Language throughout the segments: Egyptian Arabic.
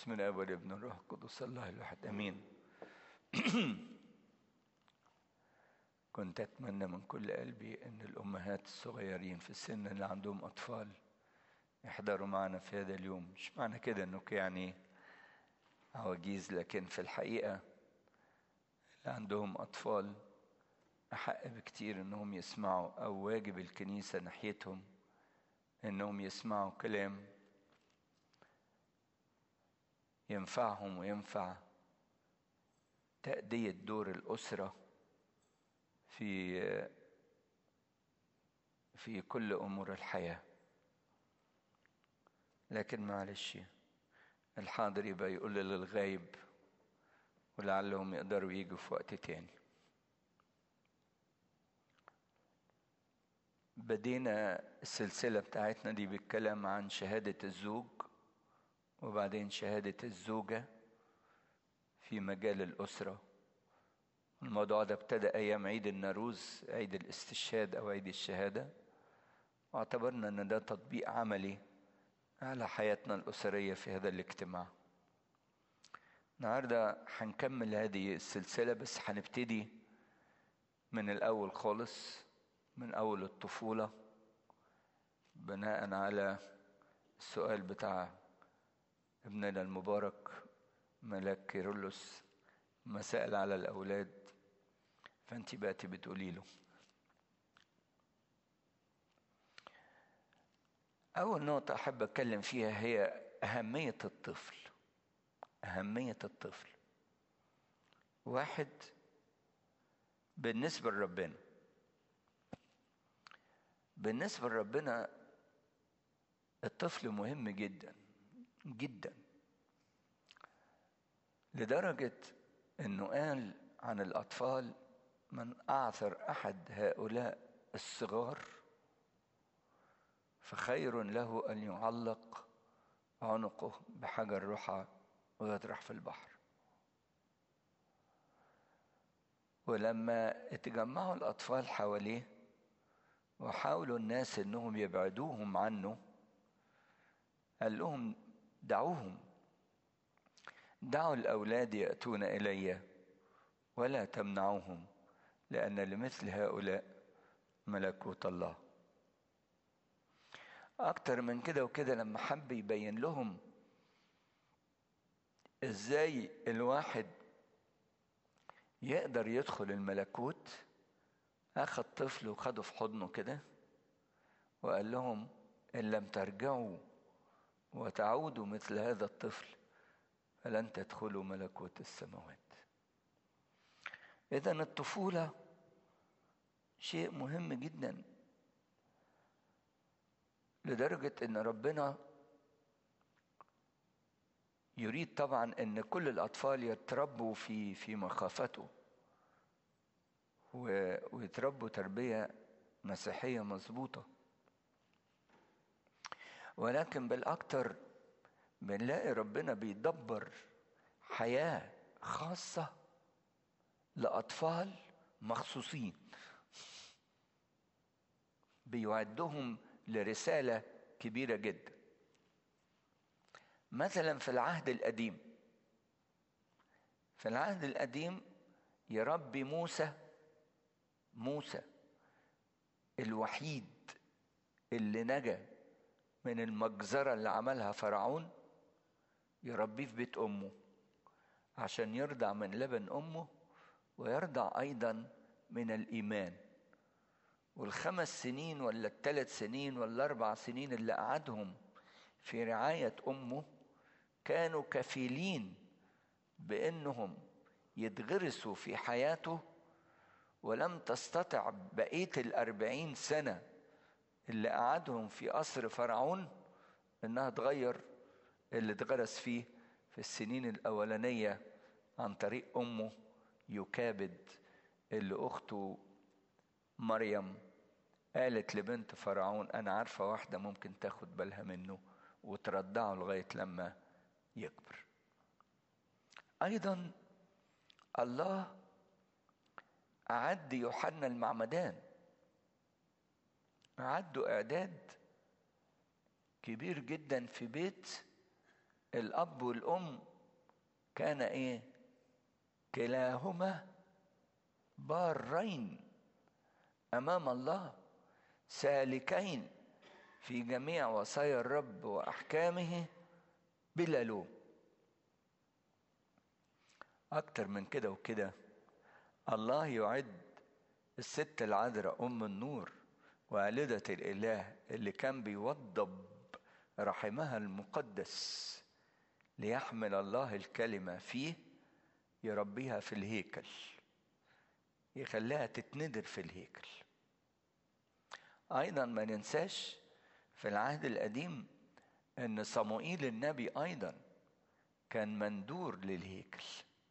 بسم الله والابن الروح القدس الله الواحد امين كنت اتمنى من كل قلبي ان الامهات الصغيرين في السن اللي عندهم اطفال يحضروا معنا في هذا اليوم مش معنى كده انك يعني عواجيز لكن في الحقيقه اللي عندهم اطفال احق بكتير انهم يسمعوا او واجب الكنيسه ناحيتهم انهم يسمعوا كلام ينفعهم وينفع تأدية دور الأسرة في في كل أمور الحياة لكن معلش الحاضر يبقى يقول للغايب ولعلهم يقدروا يجوا في وقت تاني بدينا السلسلة بتاعتنا دي بالكلام عن شهادة الزوج وبعدين شهادة الزوجة في مجال الأسرة الموضوع ده ابتدى أيام عيد الناروز عيد الاستشهاد أو عيد الشهادة واعتبرنا أن ده تطبيق عملي على حياتنا الأسرية في هذا الاجتماع النهاردة هنكمل هذه السلسلة بس هنبتدي من الأول خالص من أول الطفولة بناء على السؤال بتاع ابننا المبارك ملاك كيرلس ما سأل على الأولاد فأنت بقتي بتقولي له أول نقطة أحب أتكلم فيها هي أهمية الطفل أهمية الطفل واحد بالنسبة لربنا بالنسبة لربنا الطفل مهم جدا جدا لدرجة انه قال عن الاطفال من اعثر احد هؤلاء الصغار فخير له ان يعلق عنقه بحجر رحى ويطرح في البحر ولما اتجمعوا الاطفال حواليه وحاولوا الناس انهم يبعدوهم عنه قال لهم دعوهم دعوا الأولاد يأتون إلي ولا تمنعوهم لأن لمثل هؤلاء ملكوت الله أكتر من كده وكده لما حب يبين لهم إزاي الواحد يقدر يدخل الملكوت أخذ طفل وخده في حضنه كده وقال لهم إن لم ترجعوا وتعودوا مثل هذا الطفل فلن تدخلوا ملكوت السماوات اذا الطفوله شيء مهم جدا لدرجه ان ربنا يريد طبعا ان كل الاطفال يتربوا في في مخافته ويتربوا تربيه مسيحيه مظبوطه ولكن بالاكثر بنلاقي ربنا بيدبر حياه خاصه لاطفال مخصوصين بيعدهم لرساله كبيره جدا مثلا في العهد القديم في العهد القديم يربي موسى موسى الوحيد اللي نجا من المجزرة اللي عملها فرعون يربيه في بيت أمه عشان يرضع من لبن أمه ويرضع أيضا من الإيمان والخمس سنين ولا الثلاث سنين ولا الأربع سنين اللي قعدهم في رعاية أمه كانوا كفيلين بأنهم يتغرسوا في حياته ولم تستطع بقية الأربعين سنة اللي قعدهم في قصر فرعون انها تغير اللي اتغرس فيه في السنين الاولانيه عن طريق امه يكابد اللي اخته مريم قالت لبنت فرعون انا عارفه واحده ممكن تاخد بالها منه وترضعه لغايه لما يكبر ايضا الله اعد يوحنا المعمدان أعدوا إعداد كبير جدا في بيت الأب والأم كان إيه كلاهما بارين أمام الله سالكين في جميع وصايا الرب وأحكامه بلا لوم أكتر من كده وكده الله يعد الست العذراء أم النور والدة الإله اللي كان بيوضب رحمها المقدس ليحمل الله الكلمة فيه يربيها في الهيكل يخليها تتندر في الهيكل أيضا ما ننساش في العهد القديم أن صموئيل النبي أيضا كان مندور للهيكل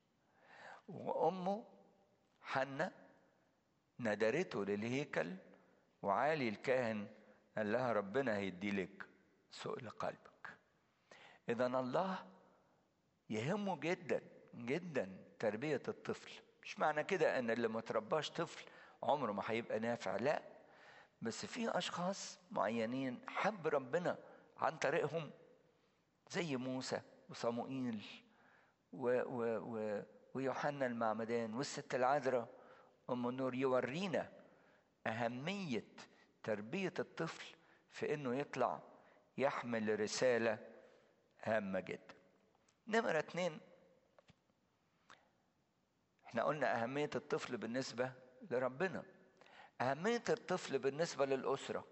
وأمه حنة ندرته للهيكل وعالي الكاهن قال لها ربنا هيدي لك سؤل قلبك إذا الله يهمه جدا جدا تربية الطفل مش معنى كده أن اللي ما ترباش طفل عمره ما هيبقى نافع لا بس في أشخاص معينين حب ربنا عن طريقهم زي موسى وصموئيل و و و ويوحنا المعمدان والست العذراء أم النور يورينا أهمية تربية الطفل في إنه يطلع يحمل رسالة هامة جدا. نمرة اتنين احنا قلنا أهمية الطفل بالنسبة لربنا. أهمية الطفل بالنسبة للأسرة.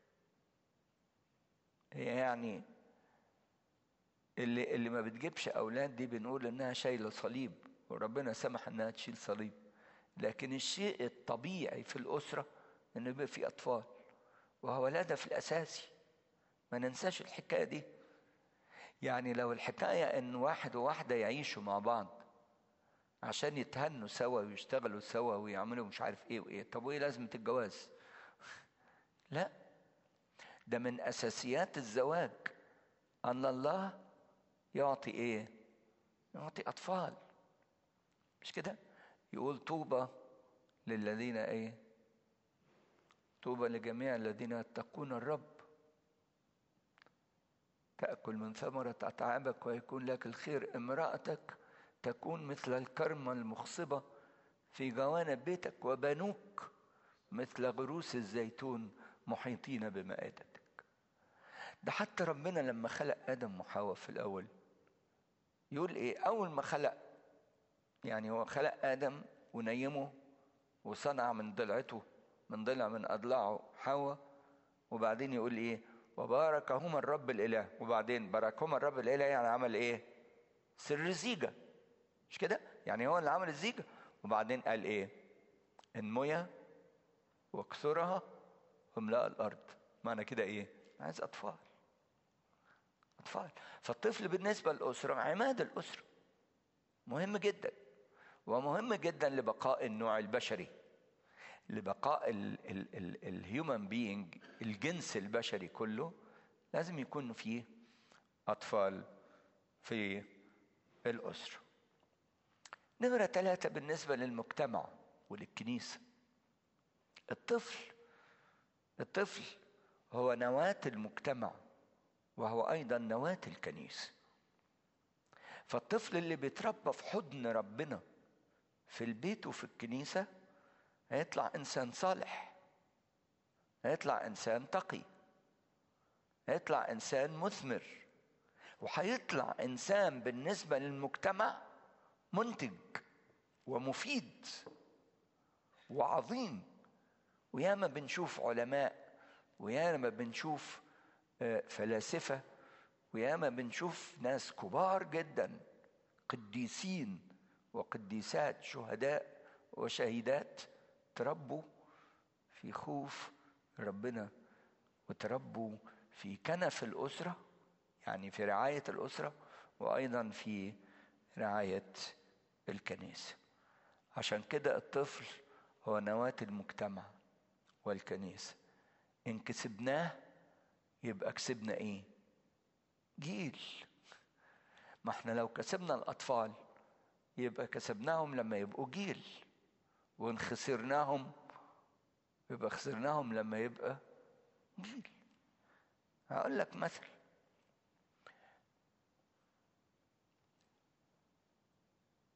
هي يعني اللي اللي ما بتجيبش أولاد دي بنقول إنها شايلة صليب وربنا سمح إنها تشيل صليب. لكن الشيء الطبيعي في الأسرة إنه يبقى في أطفال وهو الهدف الأساسي ما ننساش الحكاية دي يعني لو الحكاية إن واحد وواحدة يعيشوا مع بعض عشان يتهنوا سوا ويشتغلوا سوا ويعملوا مش عارف إيه وإيه طب وإيه لازمة الجواز؟ لا ده من أساسيات الزواج أن الله يعطي إيه؟ يعطي أطفال مش كده؟ يقول طوبى للذين ايه طوبى لجميع الذين يتقون الرب تأكل من ثمرة أتعابك ويكون لك الخير امرأتك تكون مثل الكرمة المخصبة في جوانب بيتك وبنوك مثل غروس الزيتون محيطين بمائدتك ده حتى ربنا لما خلق آدم وحواء في الأول يقول إيه أول ما خلق يعني هو خلق آدم ونيمه وصنع من ضلعته من ضلع من أضلاعه حواء وبعدين يقول إيه وباركهما الرب الإله وبعدين باركهما الرب الإله يعني عمل إيه سر زيجة مش كده يعني هو اللي عمل الزيجة وبعدين قال إيه انمية واكسرها واملأ الأرض معنى كده إيه عايز أطفال أطفال فالطفل بالنسبة للأسرة عماد الأسرة مهم جدا ومهم جدا لبقاء النوع البشري لبقاء الهيومن بينج الجنس البشري كله لازم يكون فيه أطفال في الأسرة نمرة ثلاثة بالنسبة للمجتمع وللكنيسة الطفل الطفل هو نواة المجتمع وهو أيضا نواة الكنيسة فالطفل اللي بيتربى في حضن ربنا في البيت وفي الكنيسة هيطلع إنسان صالح هيطلع إنسان تقي هيطلع إنسان مثمر وهيطلع إنسان بالنسبة للمجتمع منتج ومفيد وعظيم وياما بنشوف علماء وياما بنشوف فلاسفة وياما بنشوف ناس كبار جدا قديسين وقديسات شهداء وشهيدات تربوا في خوف ربنا وتربوا في كنف الأسرة يعني في رعاية الأسرة وأيضا في رعاية الكنيسة عشان كده الطفل هو نواة المجتمع والكنيسة إن كسبناه يبقى كسبنا إيه؟ جيل ما احنا لو كسبنا الأطفال يبقى كسبناهم لما يبقوا جيل وإن خسرناهم يبقى خسرناهم لما يبقى جيل هقول لك مثل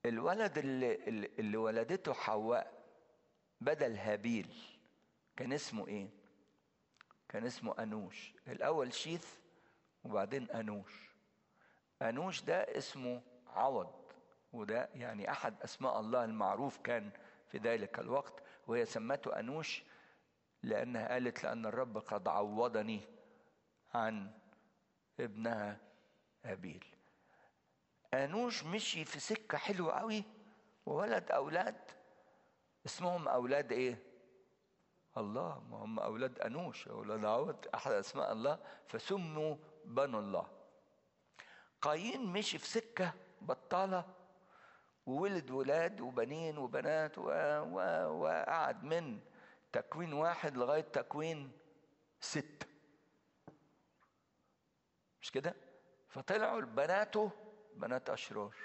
الولد اللي, اللي ولدته حواء بدل هابيل كان اسمه ايه كان اسمه انوش الاول شيث وبعدين انوش انوش ده اسمه عوض وده يعني احد اسماء الله المعروف كان في ذلك الوقت وهي سمته انوش لانها قالت لان الرب قد عوضني عن ابنها هابيل انوش مشي في سكه حلوه قوي وولد اولاد اسمهم اولاد ايه الله ما هم اولاد انوش اولاد عوض احد اسماء الله فسموا بنو الله قايين مشي في سكه بطاله وولد ولاد وبنين وبنات و... و... وقعد من تكوين واحد لغايه تكوين ستة مش كده فطلعوا بناته بنات اشرار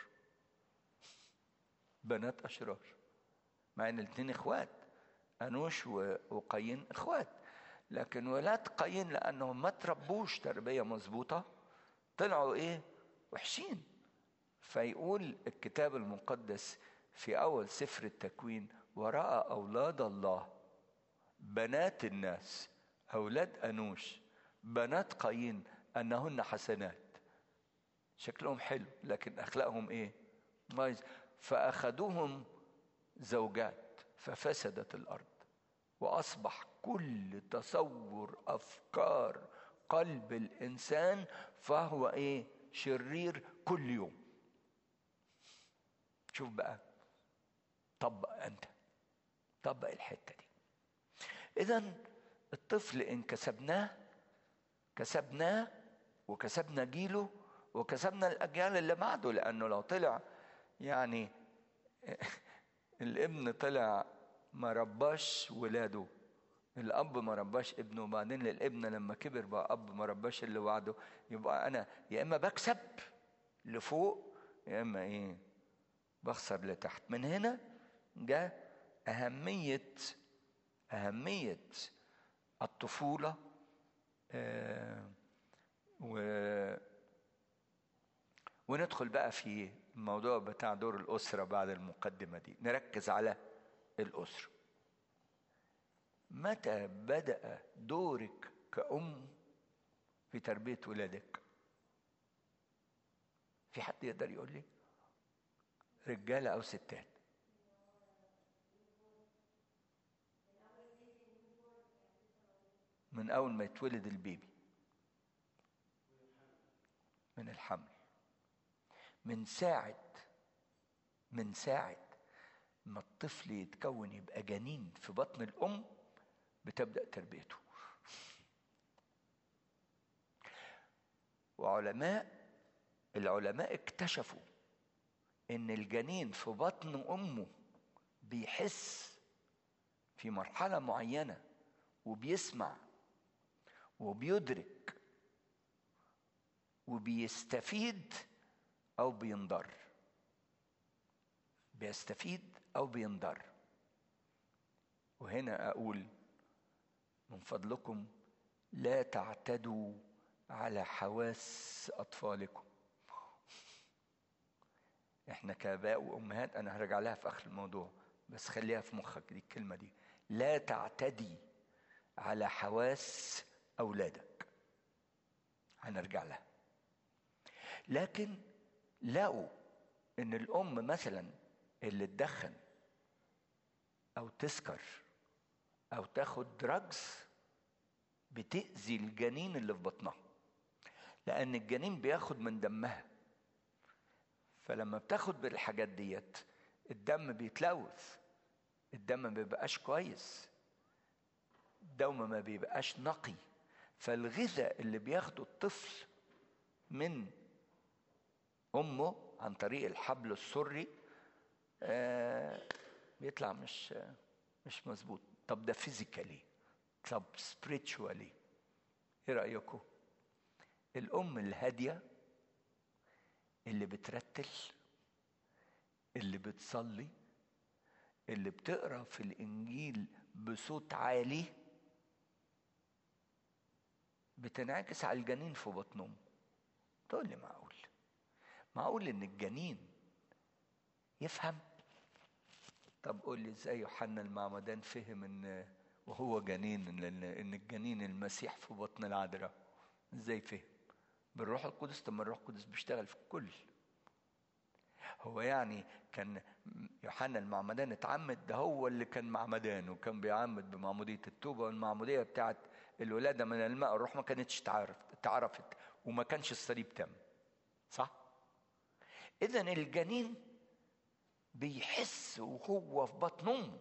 بنات اشرار مع ان الاثنين اخوات انوش وقايين اخوات لكن ولاد قايين لانهم ما تربوش تربيه مظبوطه طلعوا ايه وحشين فيقول الكتاب المقدس في اول سفر التكوين وراى اولاد الله بنات الناس اولاد انوش بنات قايين انهن حسنات شكلهم حلو لكن اخلاقهم ايه بايظ فاخذوهم زوجات ففسدت الارض واصبح كل تصور افكار قلب الانسان فهو ايه شرير كل يوم شوف بقى طبق انت طبق الحته دي اذا الطفل ان كسبناه كسبناه وكسبنا جيله وكسبنا الاجيال اللي بعده لانه لو طلع يعني الابن طلع ما رباش ولاده الاب ما رباش ابنه وبعدين الابن لما كبر بقى اب ما رباش اللي بعده يبقى انا يا اما بكسب لفوق يا اما ايه بخسر لتحت من هنا جاء اهميه اهميه الطفوله آه و وندخل بقى في الموضوع بتاع دور الأسرة بعد المقدمة دي نركز على الأسرة متى بدأ دورك كأم في تربية ولادك في حد يقدر يقول لي رجالة أو ستات من أول ما يتولد البيبي من الحمل من ساعة من ساعة ما الطفل يتكون يبقى جنين في بطن الأم بتبدأ تربيته وعلماء العلماء اكتشفوا ان الجنين في بطن امه بيحس في مرحله معينه وبيسمع وبيدرك وبيستفيد او بينضر بيستفيد او بينضر وهنا اقول من فضلكم لا تعتدوا على حواس اطفالكم احنا كاباء وامهات انا هرجع لها في اخر الموضوع بس خليها في مخك دي الكلمه دي لا تعتدي على حواس اولادك هنرجع لها لكن لقوا ان الام مثلا اللي تدخن او تسكر او تاخد دراجز بتاذي الجنين اللي في بطنها لان الجنين بياخد من دمها فلما بتاخد بالحاجات ديت الدم بيتلوث الدم ما بيبقاش كويس الدم ما بيبقاش نقي فالغذاء اللي بياخده الطفل من امه عن طريق الحبل السري آه بيطلع مش مش مظبوط طب ده فيزيكالي طب سبريتشوالي ايه رايكم الام الهاديه اللي بترتل اللي بتصلي اللي بتقرا في الانجيل بصوت عالي بتنعكس على الجنين في بطنه تقول لي معقول معقول ان الجنين يفهم طب قول لي ازاي يوحنا المعمدان فهم ان وهو جنين ان إن الجنين المسيح في بطن العذراء ازاي فهم بالروح القدس طب ما الروح القدس بيشتغل في الكل هو يعني كان يوحنا المعمدان اتعمد ده هو اللي كان معمدان وكان بيعمد بمعمودية التوبة والمعمودية بتاعت الولادة من الماء والروح ما كانتش تعرف اتعرفت وما كانش الصليب تم صح؟ إذا الجنين بيحس وهو في بطن أمه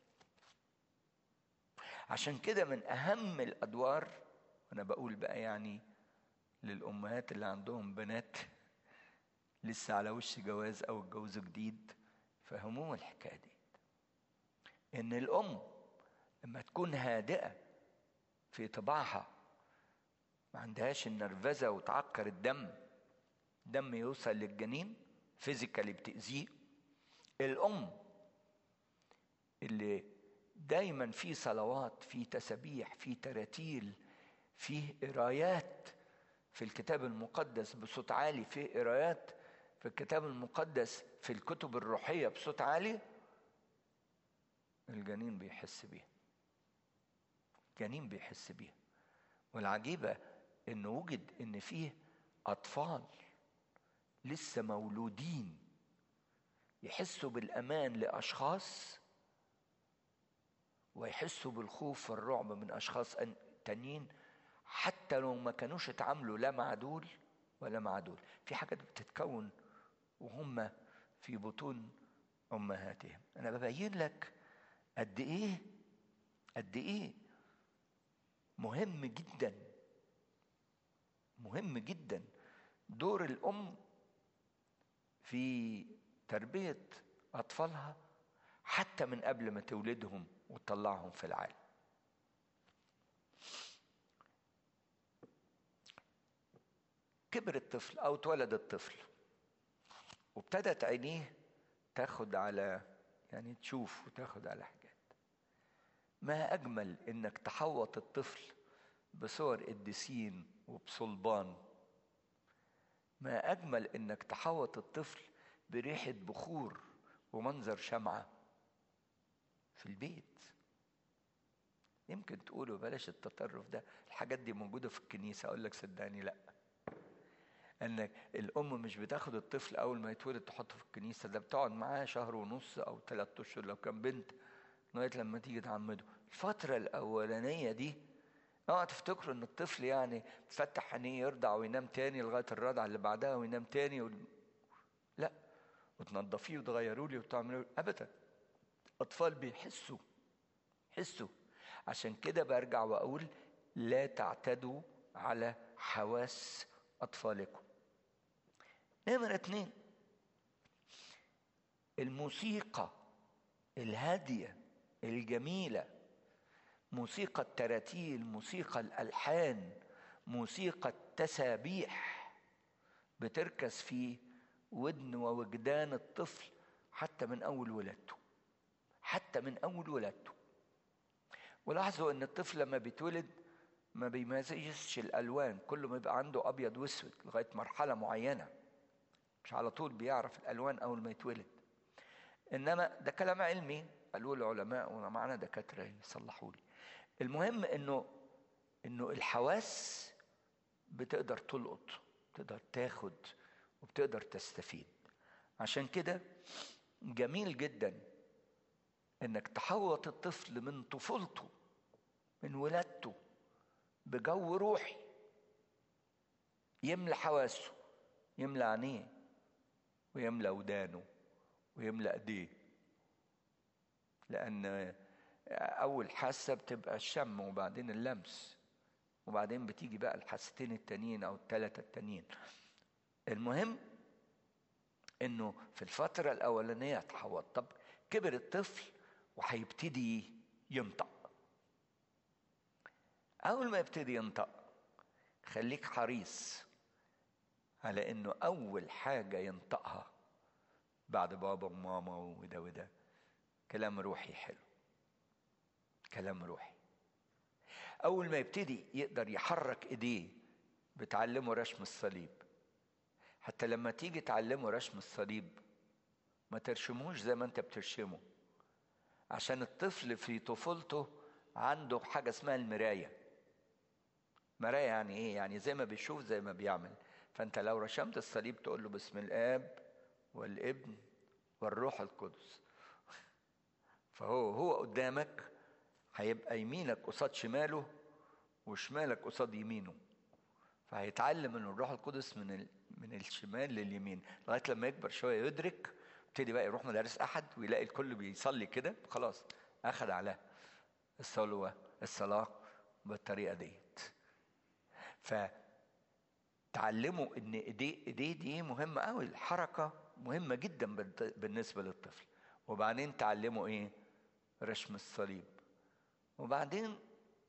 عشان كده من أهم الأدوار وأنا بقول بقى يعني للأمهات اللي عندهم بنات لسه على وش جواز أو اتجوزوا جديد فهموهم الحكاية دي إن الأم لما تكون هادئة في طباعها ما عندهاش النرفزة وتعكر الدم الدم يوصل للجنين فيزيكالي بتأذيه الأم اللي دايما في صلوات في تسابيح في تراتيل في قرايات في الكتاب المقدس بصوت عالي في قرايات في الكتاب المقدس في الكتب الروحية بصوت عالي الجنين بيحس بيها الجنين بيحس بيها والعجيبة انه وجد ان فيه اطفال لسه مولودين يحسوا بالامان لاشخاص ويحسوا بالخوف والرعب من اشخاص تانيين حتى لو ما كانوش اتعاملوا لا مع دول ولا مع دول في حاجات بتتكون وهم في بطون امهاتهم انا ببين لك قد ايه قد ايه مهم جدا مهم جدا دور الام في تربيه اطفالها حتى من قبل ما تولدهم وتطلعهم في العالم كبر الطفل او اتولد الطفل وابتدت عينيه تاخد على يعني تشوف وتاخد على حاجات ما اجمل انك تحوط الطفل بصور قديسين وبصلبان ما اجمل انك تحوط الطفل بريحه بخور ومنظر شمعه في البيت يمكن تقولوا بلاش التطرف ده الحاجات دي موجوده في الكنيسه اقول لك صدقني لا انك الام مش بتاخد الطفل اول ما يتولد تحطه في الكنيسه ده بتقعد معاه شهر ونص او ثلاثة اشهر لو كان بنت لغايه لما تيجي تعمده الفتره الاولانيه دي اوعى تفتكروا ان الطفل يعني تفتح عينيه يرضع وينام تاني لغايه الرضعه اللي بعدها وينام تاني و... لا وتنضفيه وتغيروا لي وتعملوا ابدا اطفال بيحسوا حسوا عشان كده برجع واقول لا تعتدوا على حواس اطفالكم نمرة اتنين الموسيقى الهادية الجميلة موسيقى التراتيل موسيقى الألحان موسيقى التسابيح بتركز في ودن ووجدان الطفل حتى من أول ولادته حتى من أول ولادته ولاحظوا أن الطفل لما بيتولد ما بيميزش الألوان كله ما يبقى عنده أبيض وأسود لغاية مرحلة معينة مش على طول بيعرف الالوان اول ما يتولد انما ده كلام علمي قالوه العلماء وانا معانا دكاتره يصلحوا لي المهم انه انه الحواس بتقدر تلقط تقدر تاخد وبتقدر تستفيد عشان كده جميل جدا انك تحوط الطفل من طفولته من ولادته بجو روحي يملى حواسه يملى عينيه ويملى ودانه ويملى ايديه لان اول حاسه بتبقى الشم وبعدين اللمس وبعدين بتيجي بقى الحاستين التانيين او الثلاثه التانيين المهم انه في الفتره الاولانيه اتحوط طب كبر الطفل وهيبتدي ينطق اول ما يبتدي ينطق خليك حريص على انه اول حاجه ينطقها بعد بابا وماما وده وده كلام روحي حلو كلام روحي اول ما يبتدي يقدر يحرك ايديه بتعلمه رسم الصليب حتى لما تيجي تعلمه رسم الصليب ما ترشموش زي ما انت بترشمه عشان الطفل في طفولته عنده حاجة اسمها المراية مراية يعني ايه يعني زي ما بيشوف زي ما بيعمل فانت لو رشمت الصليب تقول له باسم الاب والابن والروح القدس فهو هو قدامك هيبقى يمينك قصاد شماله وشمالك قصاد يمينه فهيتعلم ان الروح القدس من ال... من الشمال لليمين لغايه لما يكبر شويه يدرك يبتدي بقى يروح مدارس احد ويلاقي الكل بيصلي كده خلاص اخذ على الصلوه الصلاه بالطريقه ديت ف تعلموا ان ايديه ايديه دي مهمه قوي الحركه مهمه جدا بالنسبه للطفل وبعدين تعلموا ايه رشم الصليب وبعدين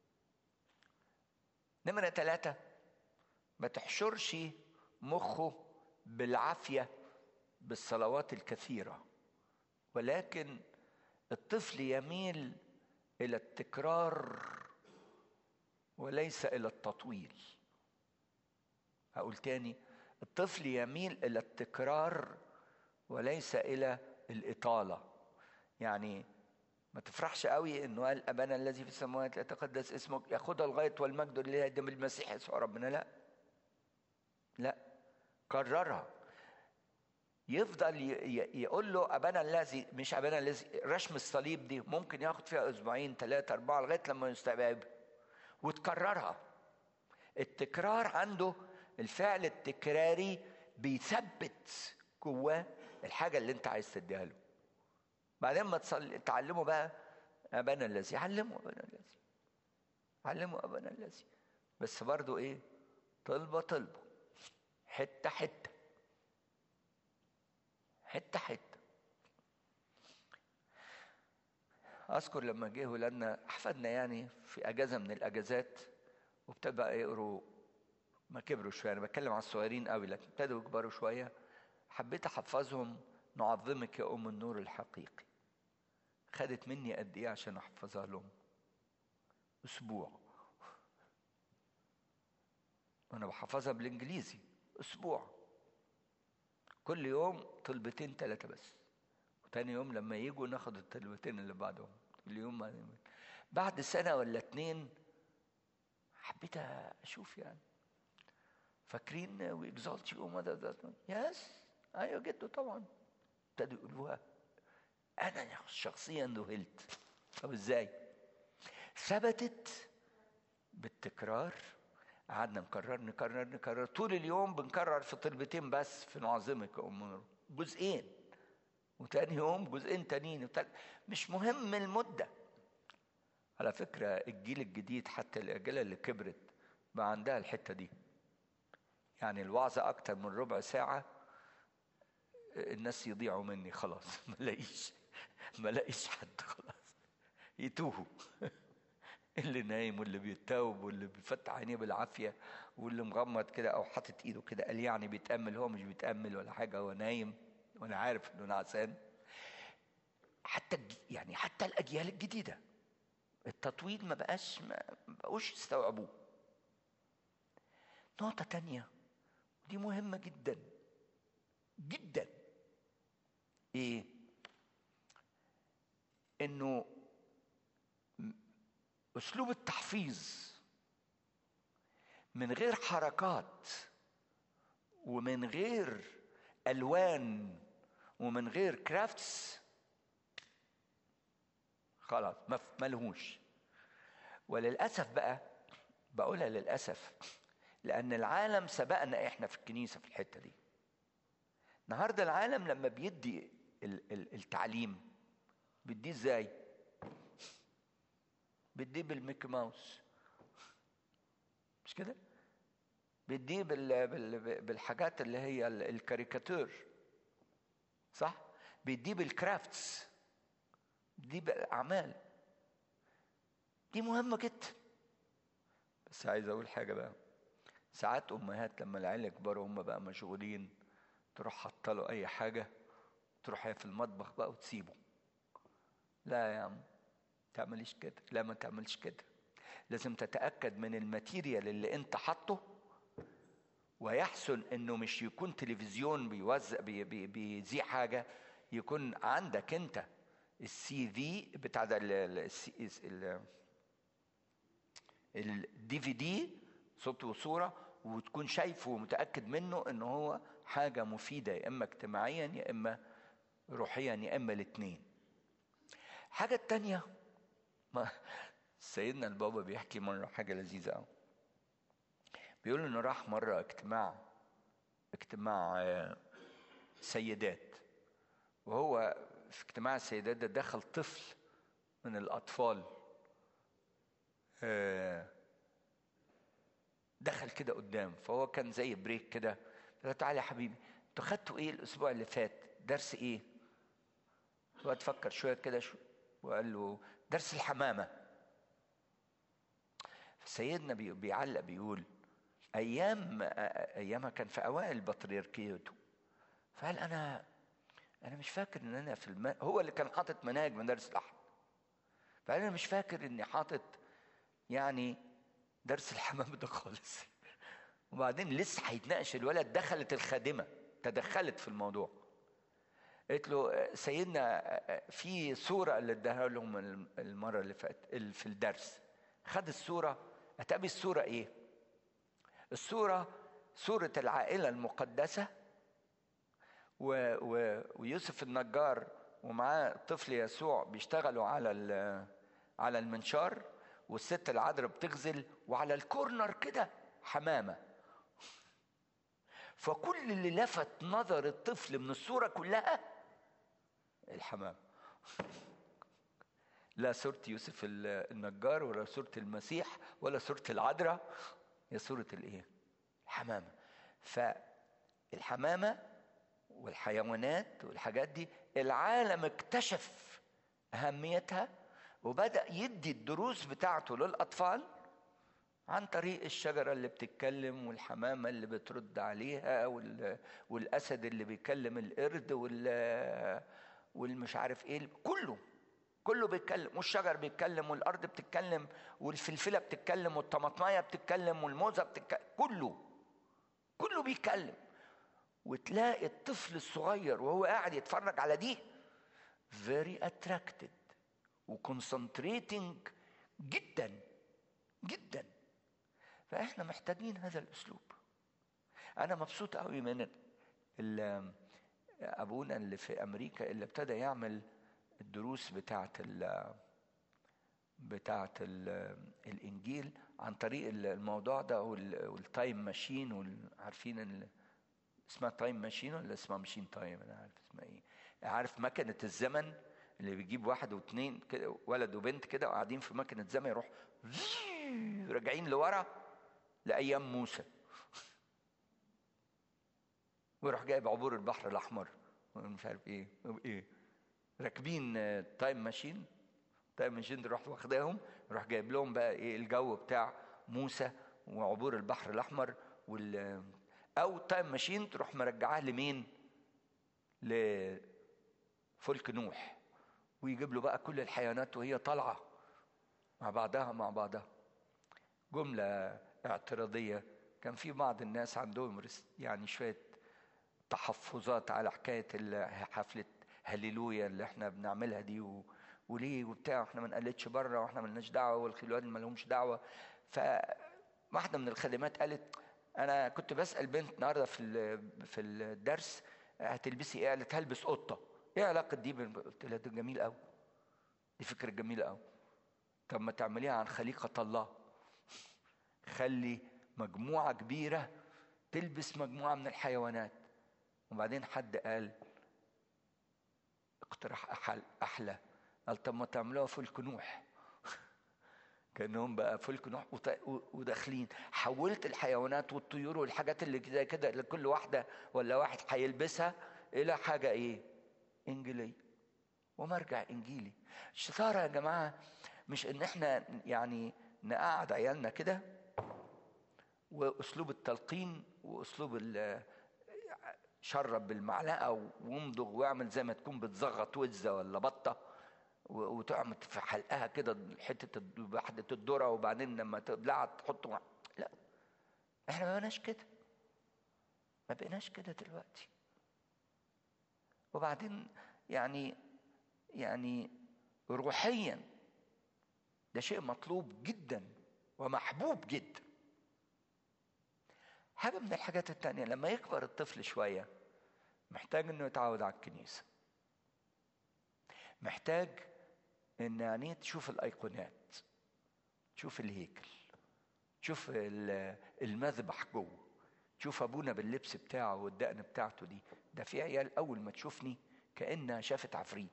نمرة ثلاثة ما تحشرش مخه بالعافية بالصلوات الكثيرة ولكن الطفل يميل إلى التكرار وليس إلى التطويل أقول تاني الطفل يميل إلى التكرار وليس إلى الإطالة يعني ما تفرحش قوي انه قال ابانا الذي في السماوات يتقدس اسمك ياخدها لغايه والمجد لله يقدم المسيح يسوع ربنا لا لا كررها يفضل يقول له ابانا الذي مش ابانا الذي رشم الصليب دي ممكن ياخد فيها اسبوعين ثلاثه اربعه لغايه لما يستوعب وتكررها التكرار عنده الفعل التكراري بيثبت جواه الحاجه اللي انت عايز تديها له بعدين ما تصلي تعلموا بقى ابانا الذي علموا ابانا الذي علموا ابانا الذي بس برضو ايه طلبه طلبه حته حته حته حته اذكر لما جه ولادنا احفادنا يعني في اجازه من الاجازات وابتدوا بقى يقروا ما كبروا شويه انا بتكلم على الصغيرين قوي لكن ابتدوا يكبروا شويه حبيت احفظهم نعظمك يا ام النور الحقيقي خدت مني قد ايه عشان احفظها لهم اسبوع وانا بحفظها بالانجليزي اسبوع كل يوم طلبتين ثلاثه بس وتاني يوم لما يجوا ناخد الطلبتين اللي بعدهم كل يوم بعد سنه ولا اتنين حبيت اشوف يعني فاكرين واكزالت يو ماذا يس ايوه جده طبعا ابتدوا يقولوها انا شخصيا ذهلت طب ازاي ثبتت بالتكرار قعدنا نكرر نكرر نكرر طول اليوم بنكرر في طلبتين بس في نعظمك يا ام نور جزئين وتاني يوم جزئين تانيين مش مهم المده على فكره الجيل الجديد حتى الاجيال اللي كبرت بقى عندها الحته دي يعني الوعظه اكتر من ربع ساعه الناس يضيعوا مني خلاص ما لاقيش ما لاقيش حد خلاص يتوهوا اللي نايم واللي بيتوب واللي بيفتح عينيه بالعافيه واللي مغمض كده او حاطط ايده كده قال يعني بيتامل هو مش بيتامل ولا حاجه هو نايم وانا عارف انه نعسان حتى يعني حتى الاجيال الجديده التطويل ما بقاش ما بقوش يستوعبوه نقطه تانية ودي مهمه جدا جدا ايه انه اسلوب التحفيظ من غير حركات ومن غير الوان ومن غير كرافتس خلاص ملهوش وللاسف بقى بقولها للاسف لان العالم سبقنا احنا في الكنيسه في الحته دي النهارده العالم لما بيدي التعليم بيديه ازاي بيديه بالميكي ماوس مش كده بيديه بال... بال... بالحاجات اللي هي الكاريكاتير صح بيديه بالكرافتس دي بالاعمال دي مهمه جدا بس عايز اقول حاجه بقى ساعات امهات لما العيال يكبروا هم بقى مشغولين تروح حاطه له اي حاجه تروح هي في المطبخ بقى وتسيبه لا يا عم تعمليش كده لا ما تعملش كده لازم تتاكد من الماتيريال اللي انت حاطه ويحسن انه مش يكون تلفزيون بيوزع بي بي بيذيع حاجه يكون عندك انت السي في بتاع ده الدي في دي صوت وصوره وتكون شايفه ومتاكد منه ان هو حاجه مفيده يا اما اجتماعيا يا اما روحيا يا اما الاثنين حاجه التانيه ما سيدنا البابا بيحكي مره حاجه لذيذه قوي بيقول انه راح مره اجتماع اجتماع سيدات وهو في اجتماع السيدات ده دخل طفل من الاطفال دخل كده قدام فهو كان زي بريك كده قال تعالى يا حبيبي انتوا خدتوا ايه الاسبوع اللي فات درس ايه هو تفكر شويه كده شو وقال له درس الحمامه سيدنا بيعلق بيقول ايام ايامها كان في اوائل بطريركيته فقال انا انا مش فاكر ان انا في الم... هو اللي كان حاطط مناهج مدارس الاحد فقال انا مش فاكر اني حاطط يعني درس الحمام ده خالص وبعدين لسه هيتناقش الولد دخلت الخادمه تدخلت في الموضوع قلت له سيدنا في صوره اللي اداها لهم المره اللي فاتت في الدرس خد الصوره اتابي الصوره ايه الصوره صوره العائله المقدسه و و ويوسف النجار ومعاه الطفل يسوع بيشتغلوا على على المنشار والست العذراء بتغزل وعلى الكورنر كده حمامه فكل اللي لفت نظر الطفل من الصوره كلها الحمام لا صورة يوسف النجار ولا صورة المسيح ولا صورة العذراء هي صورة الايه؟ الحمامة فالحمامة والحيوانات والحاجات دي العالم اكتشف أهميتها وبدأ يدي الدروس بتاعته للأطفال عن طريق الشجرة اللي بتتكلم والحمامة اللي بترد عليها والأسد اللي بيكلم القرد وال والمش عارف ايه كله كله بيتكلم والشجر بيتكلم والارض بتتكلم والفلفله بتتكلم والطماطمايه بتتكلم والموزه بتتكلم كله كله بيتكلم وتلاقي الطفل الصغير وهو قاعد يتفرج على دي very attracted وكونسنتريتنج جدا جدا فاحنا محتاجين هذا الاسلوب انا مبسوط قوي من ابونا اللي في امريكا اللي ابتدى يعمل الدروس بتاعه ال بتاعه ال الانجيل عن طريق الموضوع ده والتايم ماشين عارفين اسمها تايم ماشين ولا اسمها ماشين تايم انا عارف اسمها ايه عارف مكنه الزمن اللي بيجيب واحد واثنين كده ولد وبنت كده وقاعدين في مكنه زمن يروح راجعين لورا لايام موسى ويروح جايب عبور البحر الاحمر مش عارف ايه ايه راكبين تايم ماشين تايم ماشين تروح واخداهم يروح جايب لهم بقى ايه الجو بتاع موسى وعبور البحر الاحمر وال او تايم ماشين تروح مرجعاه لمين لفلك نوح ويجيب له بقى كل الحيوانات وهي طالعه مع بعضها مع بعضها جمله اعتراضيه كان في بعض الناس عندهم يعني شويه تحفظات على حكايه حفله هللويا اللي احنا بنعملها دي و... وليه وبتاع احنا ما نقلتش بره واحنا ملناش دعوه والخلوات ما لهمش دعوه فواحده من الخادمات قالت انا كنت بسال بنت النهارده في في الدرس هتلبسي ايه؟ قالت هلبس قطه ايه علاقه دي قلت لها ده جميل قوي دي فكره جميله قوي طب ما تعمليها عن خليقه الله خلي مجموعه كبيره تلبس مجموعه من الحيوانات وبعدين حد قال اقتراح احلى قال طب ما تعملوها فلك نوح كانهم بقى فلك نوح وداخلين حولت الحيوانات والطيور والحاجات اللي زي كده اللي كل واحده ولا واحد هيلبسها الى حاجه ايه؟ انجيليه ومرجع انجيلي الشطاره يا جماعه مش ان احنا يعني نقعد عيالنا كده واسلوب التلقين واسلوب شرب بالمعلقه وامضغ واعمل زي ما تكون بتزغط وزه ولا بطه وتعمل في حلقها كده حته وحده الذره وبعدين لما تبلعها تحطه لا احنا ما بقيناش كده ما بقيناش كده دلوقتي وبعدين يعني يعني روحيا ده شيء مطلوب جدا ومحبوب جدا حاجة من الحاجات التانية لما يكبر الطفل شوية محتاج انه يتعود على الكنيسة محتاج ان عينيه تشوف الايقونات تشوف الهيكل تشوف المذبح جوه تشوف ابونا باللبس بتاعه والدقن بتاعته دي ده في عيال اول ما تشوفني كانها شافت عفريت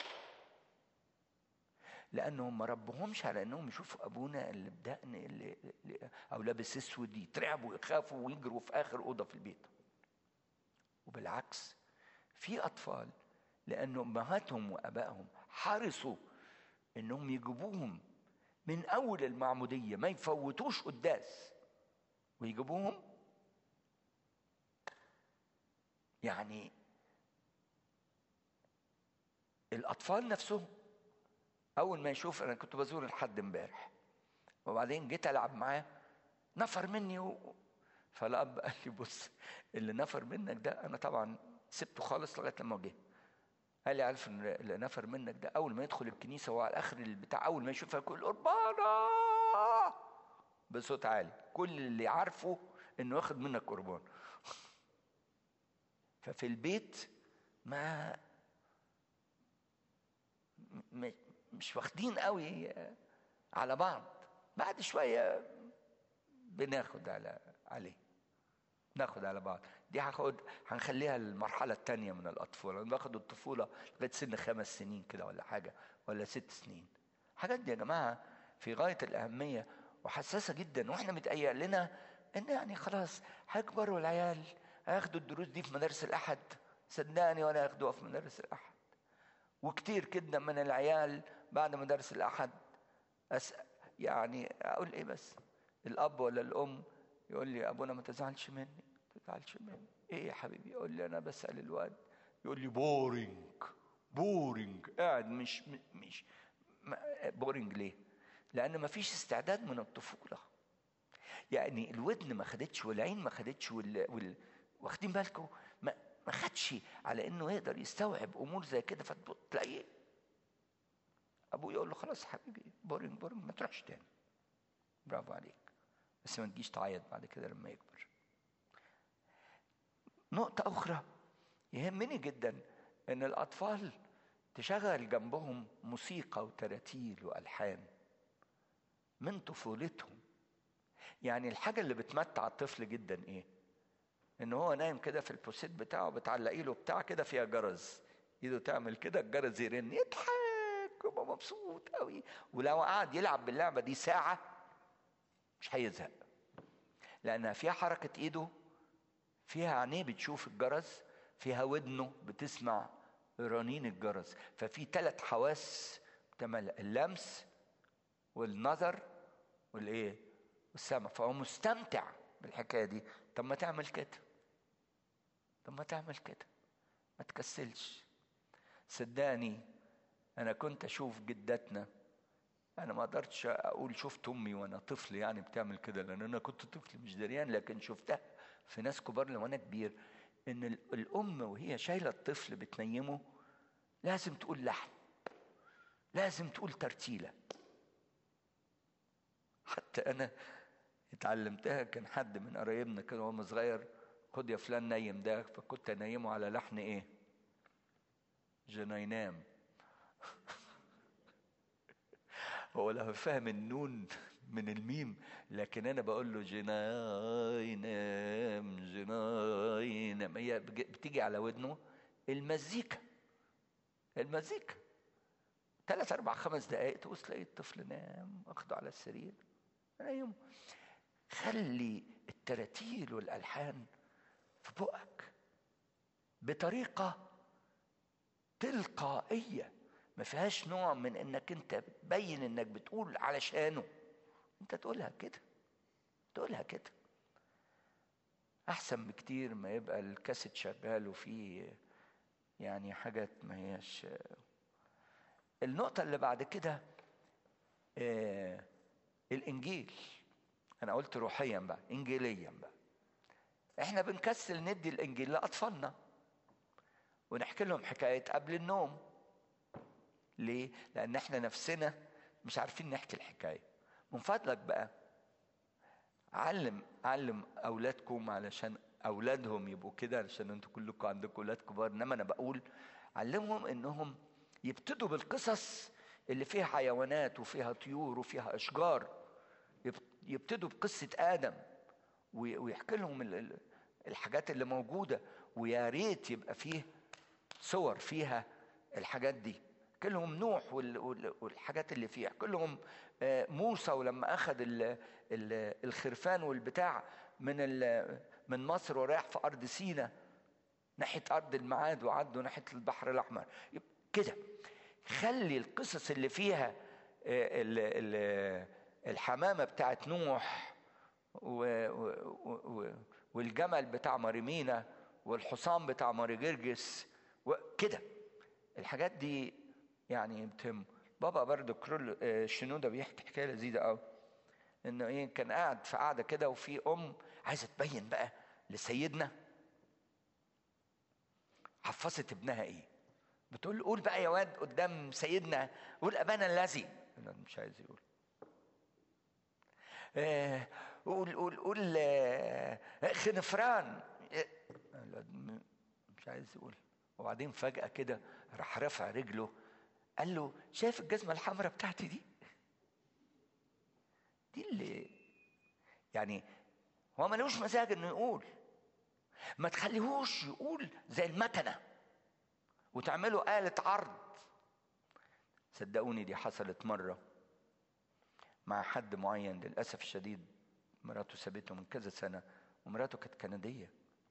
لانهم ما ربهمش على انهم يشوفوا ابونا اللي بدقن اللي او لابس اسود يترعبوا ويخافوا ويجروا في اخر اوضه في البيت وبالعكس في اطفال لان امهاتهم وابائهم حرصوا انهم يجيبوهم من اول المعموديه ما يفوتوش قداس ويجيبوهم يعني الاطفال نفسهم اول ما يشوف انا كنت بزور الحد امبارح وبعدين جيت العب معاه نفر مني و... فالاب قال لي بص اللي نفر منك ده انا طبعا سبته خالص لغايه لما جه قال لي عارف ان اللي نفر منك ده اول ما يدخل الكنيسه وهو على اخر البتاع اول ما يشوفها يقول قربانه بصوت عالي كل اللي عارفه انه واخد منك قربان ففي البيت ما مش واخدين قوي على بعض بعد شويه بناخد على عليه ناخد على بعض دي هاخد هنخليها المرحلة الثانية من الأطفال أنا باخد الطفولة لغاية سن خمس سنين كده ولا حاجة ولا ست سنين حاجات دي يا جماعة في غاية الأهمية وحساسة جدا وإحنا متهيأ لنا إن يعني خلاص هيكبروا العيال هياخدوا الدروس دي في مدارس الأحد صدقني ولا ياخدوها في مدارس الأحد وكتير جدا من العيال بعد مدارس الأحد أس... يعني أقول إيه بس الأب ولا الأم يقول لي أبونا ما تزعلش مني ما تزعلش مني إيه يا حبيبي يقول لي أنا بسأل الواد يقول لي بورينج بورينج قاعد مش مش بورينج ليه؟ لأن ما فيش استعداد من الطفولة يعني الودن ما خدتش والعين ما خدتش وال... وال... واخدين بالكم ما ما خدش على انه يقدر يستوعب امور زي كده فتلاقيه ابوه يقول له خلاص حبيبي بورينج بورينج ما تروحش تاني برافو عليك بس ما تجيش تعيط بعد كده لما يكبر نقطة أخرى يهمني جدا إن الأطفال تشغل جنبهم موسيقى وتراتيل وألحان من طفولتهم يعني الحاجة اللي بتمتع الطفل جدا إيه؟ إن هو نايم كده في البوسيت بتاعه بتعلقي له بتاع كده فيها جرس إيده تعمل كده الجرس يرن يضحك ويبقى مبسوط قوي ولو قعد يلعب باللعبة دي ساعة مش هيزهق لأنها فيها حركة إيده فيها عينيه بتشوف الجرس فيها ودنه بتسمع رنين الجرس ففي ثلاث حواس تملأ اللمس والنظر والايه والسمع فهو مستمتع بالحكايه دي طب ما تعمل كده طب ما تعمل كده ما تكسلش صدقني انا كنت اشوف جدتنا انا ما قدرتش اقول شفت امي وانا طفل يعني بتعمل كده لان انا كنت طفل مش دريان لكن شفتها في ناس كبار لما انا كبير ان الام وهي شايله الطفل بتنيمه لازم تقول لحن لازم تقول ترتيله حتى انا اتعلمتها كان حد من قرايبنا كده وهو صغير خد يا فلان نايم ده فكنت انيمه على لحن ايه جنينام هو لو فاهم النون من الميم لكن انا بقول له جناينام جناينام هي بتيجي على ودنه المزيكا المزيكا ثلاث اربع خمس دقائق تبص تلاقي الطفل نام واخده على السرير نايمه خلي التراتيل والالحان في بقك بطريقه تلقائيه ما فيهاش نوع من انك انت بتبين انك بتقول علشانه انت تقولها كده تقولها كده احسن بكتير ما يبقى الكاسيت شغال وفيه يعني حاجات ما هياش النقطة اللي بعد كده آه الإنجيل أنا قلت روحيا بقى إنجيليا بقى إحنا بنكسل ندي الإنجيل لأطفالنا ونحكي لهم حكاية قبل النوم ليه؟ لأن احنا نفسنا مش عارفين نحكي الحكاية من فضلك بقى علم علم أولادكم علشان أولادهم يبقوا كده علشان انتوا كلكم عندكم أولاد كبار إنما أنا بقول علمهم إنهم يبتدوا بالقصص اللي فيها حيوانات وفيها طيور وفيها أشجار يبتدوا بقصة آدم ويحكي لهم الحاجات اللي موجودة ويا ريت يبقى فيه صور فيها الحاجات دي كلهم نوح والحاجات اللي فيها كلهم موسى ولما اخذ الخرفان والبتاع من من مصر ورايح في ارض سينا ناحيه ارض المعاد وعدوا ناحيه البحر الاحمر كده خلي القصص اللي فيها الحمامه بتاعت نوح والجمل بتاع مريمينا والحصان بتاع ماري جرجس وكده الحاجات دي يعني بتهم بابا برضو كرول شنودة بيحكي حكايه لذيذه قوي انه ايه كان قاعد في قاعده كده وفي ام عايزه تبين بقى لسيدنا حفظت ابنها ايه بتقول قول بقى يا واد قدام سيدنا قول ابانا الذي انا مش عايز يقول آه قول قول قول آه خنفران مش عايز يقول وبعدين فجأة كده راح رفع رجله قال له شايف الجزمة الحمراء بتاعتي دي؟ دي اللي يعني هو ملوش مزاج انه يقول ما تخليهوش يقول زي المكنة وتعمله آلة عرض صدقوني دي حصلت مرة مع حد معين للأسف الشديد مراته سابته من كذا سنة ومراته كانت كندية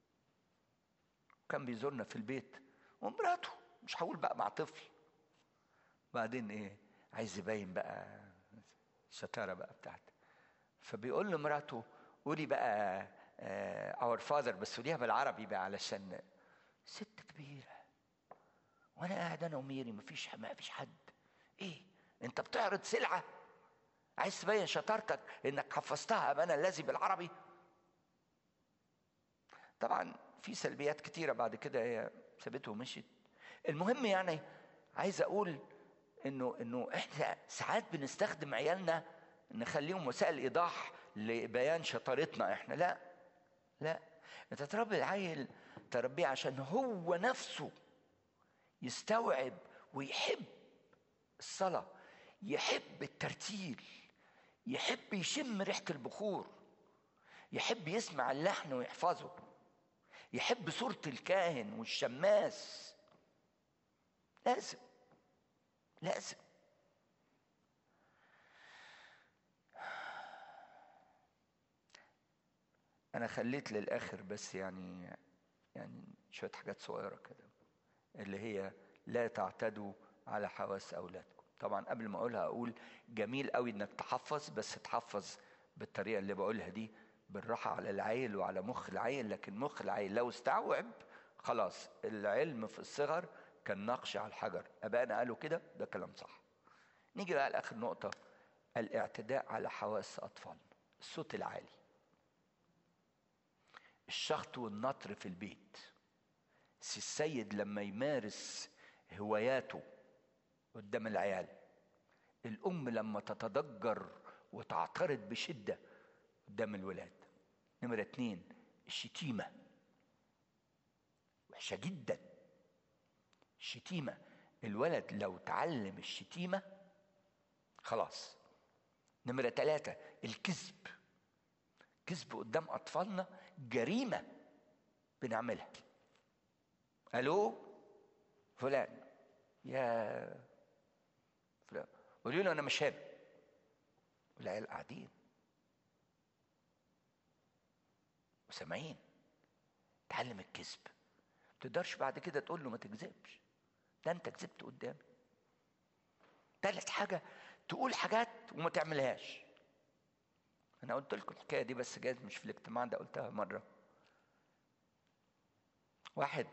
وكان بيزورنا في البيت ومراته مش هقول بقى مع طفل بعدين ايه عايز يبين بقى الشطارة بقى بتاعته فبيقول لمراته قولي بقى اور فاذر بس قوليها بالعربي بقى علشان ست كبيرة وانا قاعد انا وميري مفيش مفيش حد ايه انت بتعرض سلعة عايز تبين شطارتك انك حفظتها ابانا الذي بالعربي طبعا في سلبيات كتيرة بعد كده هي سابته ومشيت المهم يعني عايز اقول انه انه احنا ساعات بنستخدم عيالنا نخليهم وسائل ايضاح لبيان شطارتنا احنا لا لا انت تربي العيل تربيه عشان هو نفسه يستوعب ويحب الصلاه يحب الترتيل يحب يشم ريحه البخور يحب يسمع اللحن ويحفظه يحب صورة الكاهن والشماس لازم لازم أنا خليت للآخر بس يعني يعني شوية حاجات صغيرة كده اللي هي لا تعتدوا على حواس أولادكم طبعا قبل ما أقولها أقول جميل قوي إنك تحفظ بس تحفظ بالطريقة اللي بقولها دي بالراحة على العيل وعلى مخ العيل لكن مخ العيل لو استوعب خلاص العلم في الصغر كان نقش على الحجر أبائنا قالوا كده ده كلام صح نيجي بقى لآخر نقطة الاعتداء على حواس أطفالنا الصوت العالي الشخط والنطر في البيت سي السيد لما يمارس هواياته قدام العيال الأم لما تتضجر وتعترض بشدة قدام الولاد نمرة اتنين الشتيمة وحشة جدا الشتيمة الولد لو تعلم الشتيمة خلاص نمرة ثلاثة الكذب كذب قدام أطفالنا جريمة بنعملها ألو فلان يا فلان قولي له أنا مش هنا والعيال قاعدين وسامعين تعلم الكذب ما تقدرش بعد كده تقول له ما تكذبش ده انت كذبت قدامي تالت حاجة تقول حاجات وما تعملهاش انا قلت لكم الحكاية دي بس جايز مش في الاجتماع ده قلتها مرة واحد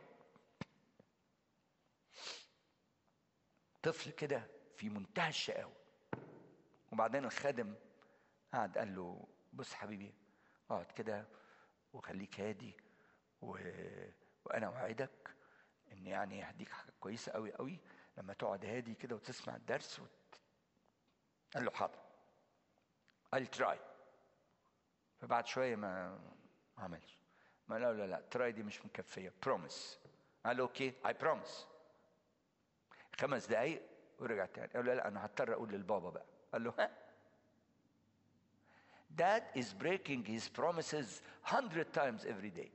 طفل كده في منتهى الشقاوة وبعدين الخادم قعد قال له بص حبيبي اقعد كده وخليك هادي و... وانا اوعدك ان ان يعني هديك حاجه كويسه قوي قوي لما تقعد هادي كده وتسمع الدرس وت... قال له حاضر I'll try فبعد شويه ما ما عملش ما لا لا لا تراي دي مش مكفيه بروميس قال له اوكي اي بروميس خمس دقايق ورجع تاني قال له لا انا هضطر اقول للبابا بقى قال له ها Dad is breaking his promises hundred times every day.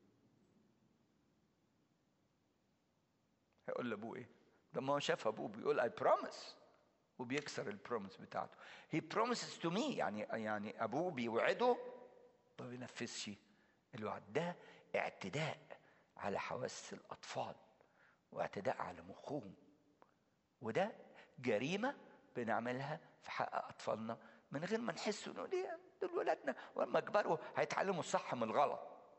هيقول لابوه ايه؟ ده ما هو شاف ابوه بيقول I promise وبيكسر البروميس بتاعته. He promises to me يعني يعني ابوه بيوعده ما بينفذش الوعد ده اعتداء على حواس الاطفال واعتداء على مخهم وده جريمه بنعملها في حق اطفالنا من غير ما نحس انه ليه دول ولادنا ولما يكبروا هيتعلموا الصح من الغلط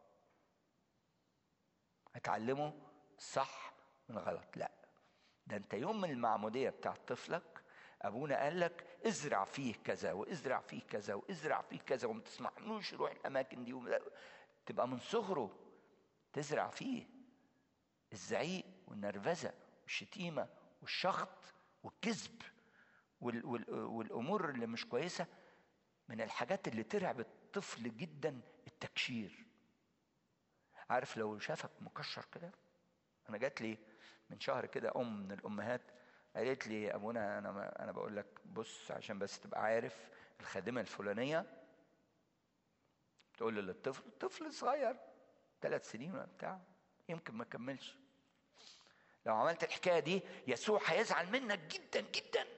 هيتعلموا الصح من الغلط لا ده انت يوم من المعموديه بتاع طفلك ابونا قال لك ازرع فيه كذا وازرع فيه كذا وازرع فيه كذا وما تسمحلوش يروح الاماكن دي وم... تبقى من صغره تزرع فيه الزعيق والنرفزه والشتيمه والشخط والكذب وال... وال... والامور اللي مش كويسه من الحاجات اللي ترعب الطفل جدا التكشير عارف لو شافك مكشر كده انا جات لي من شهر كده ام من الامهات قالت لي ابونا انا انا بقول لك بص عشان بس تبقى عارف الخادمه الفلانيه تقول للطفل الطفل صغير ثلاث سنين ولا بتاع يمكن ما كملش لو عملت الحكايه دي يسوع هيزعل منك جدا جدا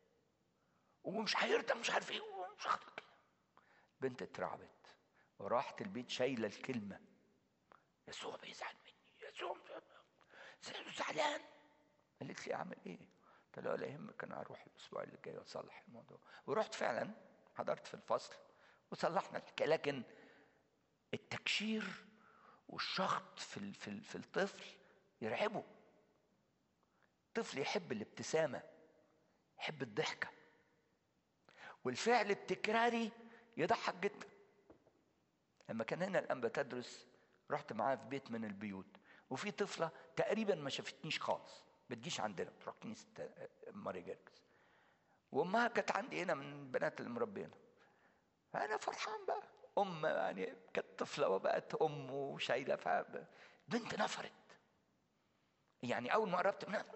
ومش هيرضى مش عارف ايه ومش عارف كده بنت اترعبت وراحت البيت شايله الكلمه يسوع بيزعل مني يسوع زعلان قالت لي اعمل ايه؟ قلت لها لا يهمك انا هروح الاسبوع اللي جاي واصلح الموضوع ورحت فعلا حضرت في الفصل وصلحنا الحكايه لكن التكشير والشخط في في في الطفل يرعبه الطفل يحب الابتسامه يحب الضحكه والفعل التكراري يضحك جدا لما كان هنا الانبا تدرس رحت معاه في بيت من البيوت وفي طفله تقريبا ما شافتنيش خالص بتجيش عندنا تروح كنيسه ماري جيركس وامها كانت عندي هنا من البنات اللي مربينا فانا فرحان بقى ام يعني كانت طفله وبقت ام وشايله بنت نفرت يعني اول ما قربت منها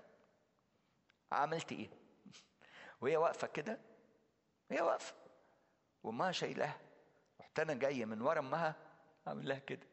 عملت ايه وهي واقفه كده هي واقفه وامها شايلاها رحت انا جايه من ورا امها اعمل لها كده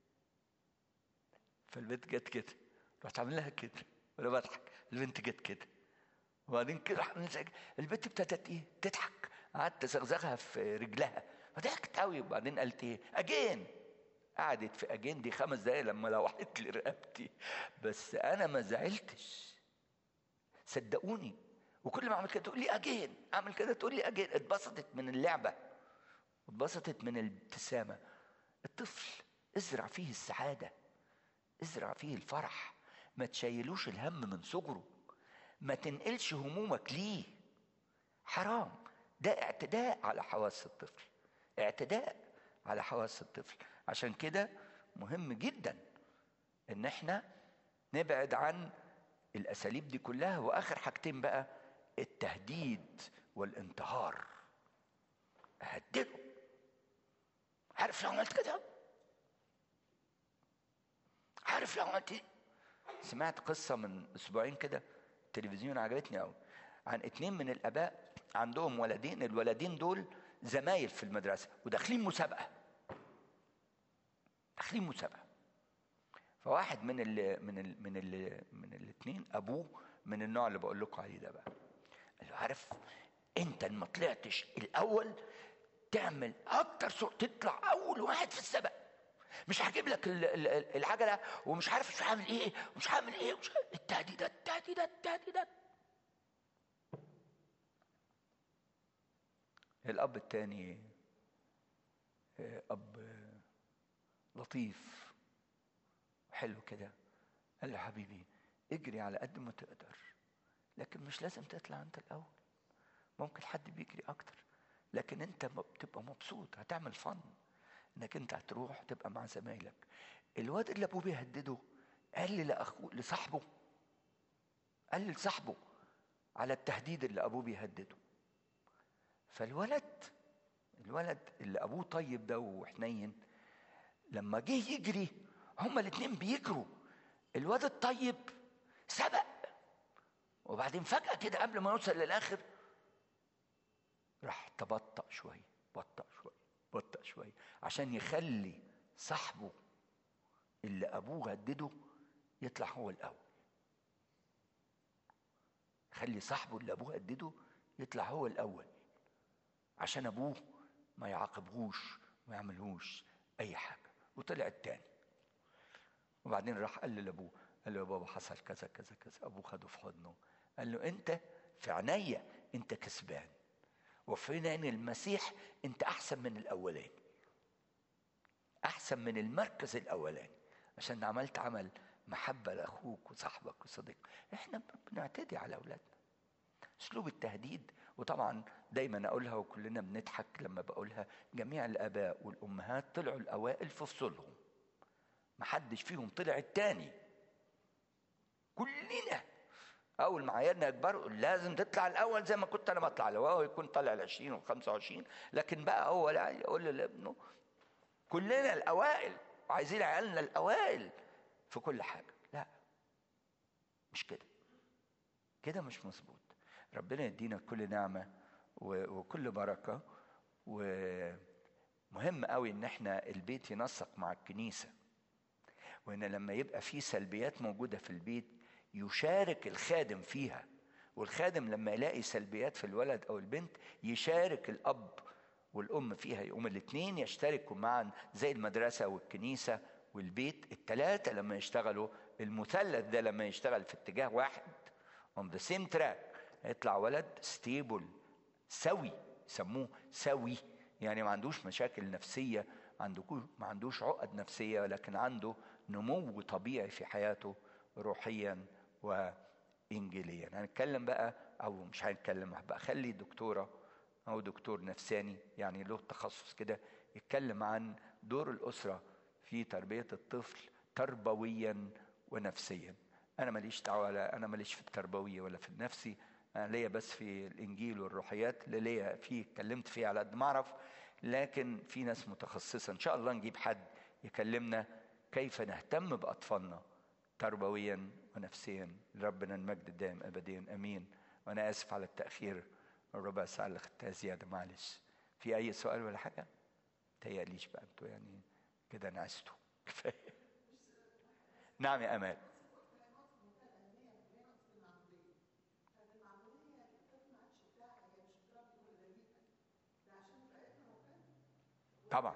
فالبنت جت كده رحت عامل لها كده وانا بضحك البنت جت كده وبعدين كده البنت ابتدت ايه تضحك قعدت ازغزغها في رجلها فضحكت قوي وبعدين قالت ايه اجين قعدت في اجين دي خمس دقايق لما لوحت لي رقبتي بس انا ما زعلتش صدقوني وكل ما اعمل كده تقول لي اجين اعمل كده تقول لي اجين اتبسطت من اللعبه اتبسطت من الابتسامه الطفل ازرع فيه السعاده ازرع فيه الفرح ما تشيلوش الهم من صغره ما تنقلش همومك ليه حرام ده اعتداء على حواس الطفل اعتداء على حواس الطفل عشان كده مهم جدا ان احنا نبعد عن الاساليب دي كلها واخر حاجتين بقى التهديد والانتهار اهدده عارف لو عملت كده عارف لو عملت ايه سمعت قصة من أسبوعين كده التلفزيون عجبتني قوي عن اتنين من الآباء عندهم ولدين الولدين دول زمايل في المدرسة وداخلين مسابقة داخلين مسابقة فواحد من ال من ال من ال من الاثنين ابوه من النوع اللي بقول لكم عليه ده بقى قال له عارف انت ما طلعتش الاول تعمل اكتر سرعه تطلع اول واحد في السبق مش هجيب لك العجله ومش عارف مش هعمل ايه ومش هعمل ايه ومش التهديدات التهديدات التهديدات الاب الثاني اب لطيف حلو كده قال له حبيبي اجري على قد ما تقدر لكن مش لازم تطلع انت الاول ممكن حد بيجري اكتر لكن انت بتبقى مبسوط هتعمل فن انك انت هتروح تبقى مع زمايلك الواد اللي ابوه بيهدده قال لأخوه لصاحبه قال لصاحبه على التهديد اللي ابوه بيهدده فالولد الولد اللي ابوه طيب ده وحنين لما جه يجري هما الاتنين بيجروا الواد الطيب سبق وبعدين فجأة كده قبل ما يوصل للآخر راح تبطأ شوية بطأ شوية بطأ شوية عشان يخلي صاحبه اللي أبوه هدده يطلع هو الأول خلي صاحبه اللي أبوه هدده يطلع هو الأول عشان أبوه ما يعاقبهوش ما يعملهوش أي حاجة وطلع التاني وبعدين راح قال لأبوه قال له يا بابا حصل كذا كذا كذا أبوه خده في حضنه قال له أنت في عينيا أنت كسبان وفي عين المسيح أنت أحسن من الأولاني أحسن من المركز الأولاني عشان عملت عمل محبة لأخوك وصاحبك وصديقك إحنا بنعتدي على أولادنا أسلوب التهديد وطبعا دايما أقولها وكلنا بنضحك لما بقولها جميع الآباء والأمهات طلعوا الأوائل في فصولهم محدش فيهم طلع التاني كلنا اول ما عيالنا يكبروا لازم تطلع الاول زي ما كنت انا بطلع الاول هو يكون طالع ال 20 وال 25 لكن بقى هو لا يقول لابنه كلنا الاوائل وعايزين عيالنا الاوائل في كل حاجه لا مش كده كده مش مظبوط ربنا يدينا كل نعمه وكل بركه ومهم قوي ان احنا البيت ينسق مع الكنيسه وان لما يبقى في سلبيات موجوده في البيت يشارك الخادم فيها والخادم لما يلاقي سلبيات في الولد او البنت يشارك الاب والام فيها يقوم الاثنين يشتركوا معا زي المدرسه والكنيسه والبيت الثلاثه لما يشتغلوا المثلث ده لما يشتغل في اتجاه واحد on the same track هيطلع ولد ستيبل سوي يسموه سوي يعني ما عندوش مشاكل نفسيه ما عندوش عقد نفسيه ولكن عنده نمو طبيعي في حياته روحيا وانجيليا هنتكلم بقى او مش هنتكلم بقى خلي دكتوره او دكتور نفساني يعني له تخصص كده يتكلم عن دور الاسره في تربيه الطفل تربويا ونفسيا انا ماليش دعوه لا انا ماليش في التربويه ولا في النفسي انا ليا بس في الانجيل والروحيات اللي ليا فيه اتكلمت فيه على قد ما اعرف لكن في ناس متخصصه ان شاء الله نجيب حد يكلمنا كيف نهتم باطفالنا تربويا ونفسيا لربنا المجد الدائم ابديا امين وانا اسف على التاخير الربع ساعه اللي خدتها زياده معلش في اي سؤال ولا حاجه تهيأليش بقى انتوا يعني كده نعستوا كفايه نعم يا امال طبعا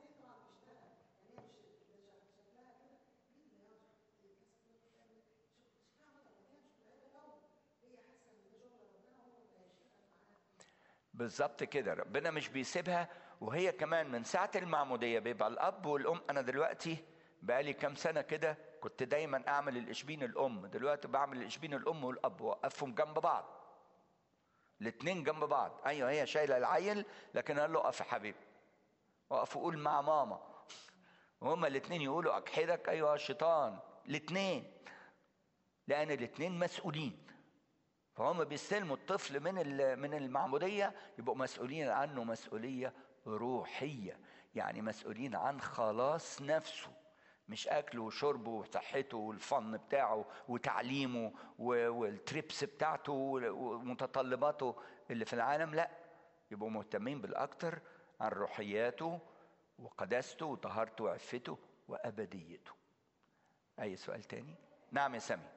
بالظبط كده ربنا مش بيسيبها وهي كمان من ساعة المعمودية بيبقى الأب والأم أنا دلوقتي بقالي كام سنة كده كنت دايما أعمل الإشبين الأم دلوقتي بعمل الإشبين الأم والأب وأوقفهم جنب بعض الاتنين جنب بعض أيوه هي شايلة العيل لكن قال له أقف يا حبيبي وقف وقول مع ماما وهما الاتنين يقولوا أكحدك أيوه الشيطان الاتنين لأن الاتنين مسؤولين فهم بيستلموا الطفل من من المعموديه يبقوا مسؤولين عنه مسؤوليه روحيه يعني مسؤولين عن خلاص نفسه مش اكله وشربه وصحته والفن بتاعه وتعليمه والتريبس بتاعته ومتطلباته اللي في العالم لا يبقوا مهتمين بالاكثر عن روحياته وقداسته وطهارته وعفته وابديته اي سؤال تاني نعم يا سامي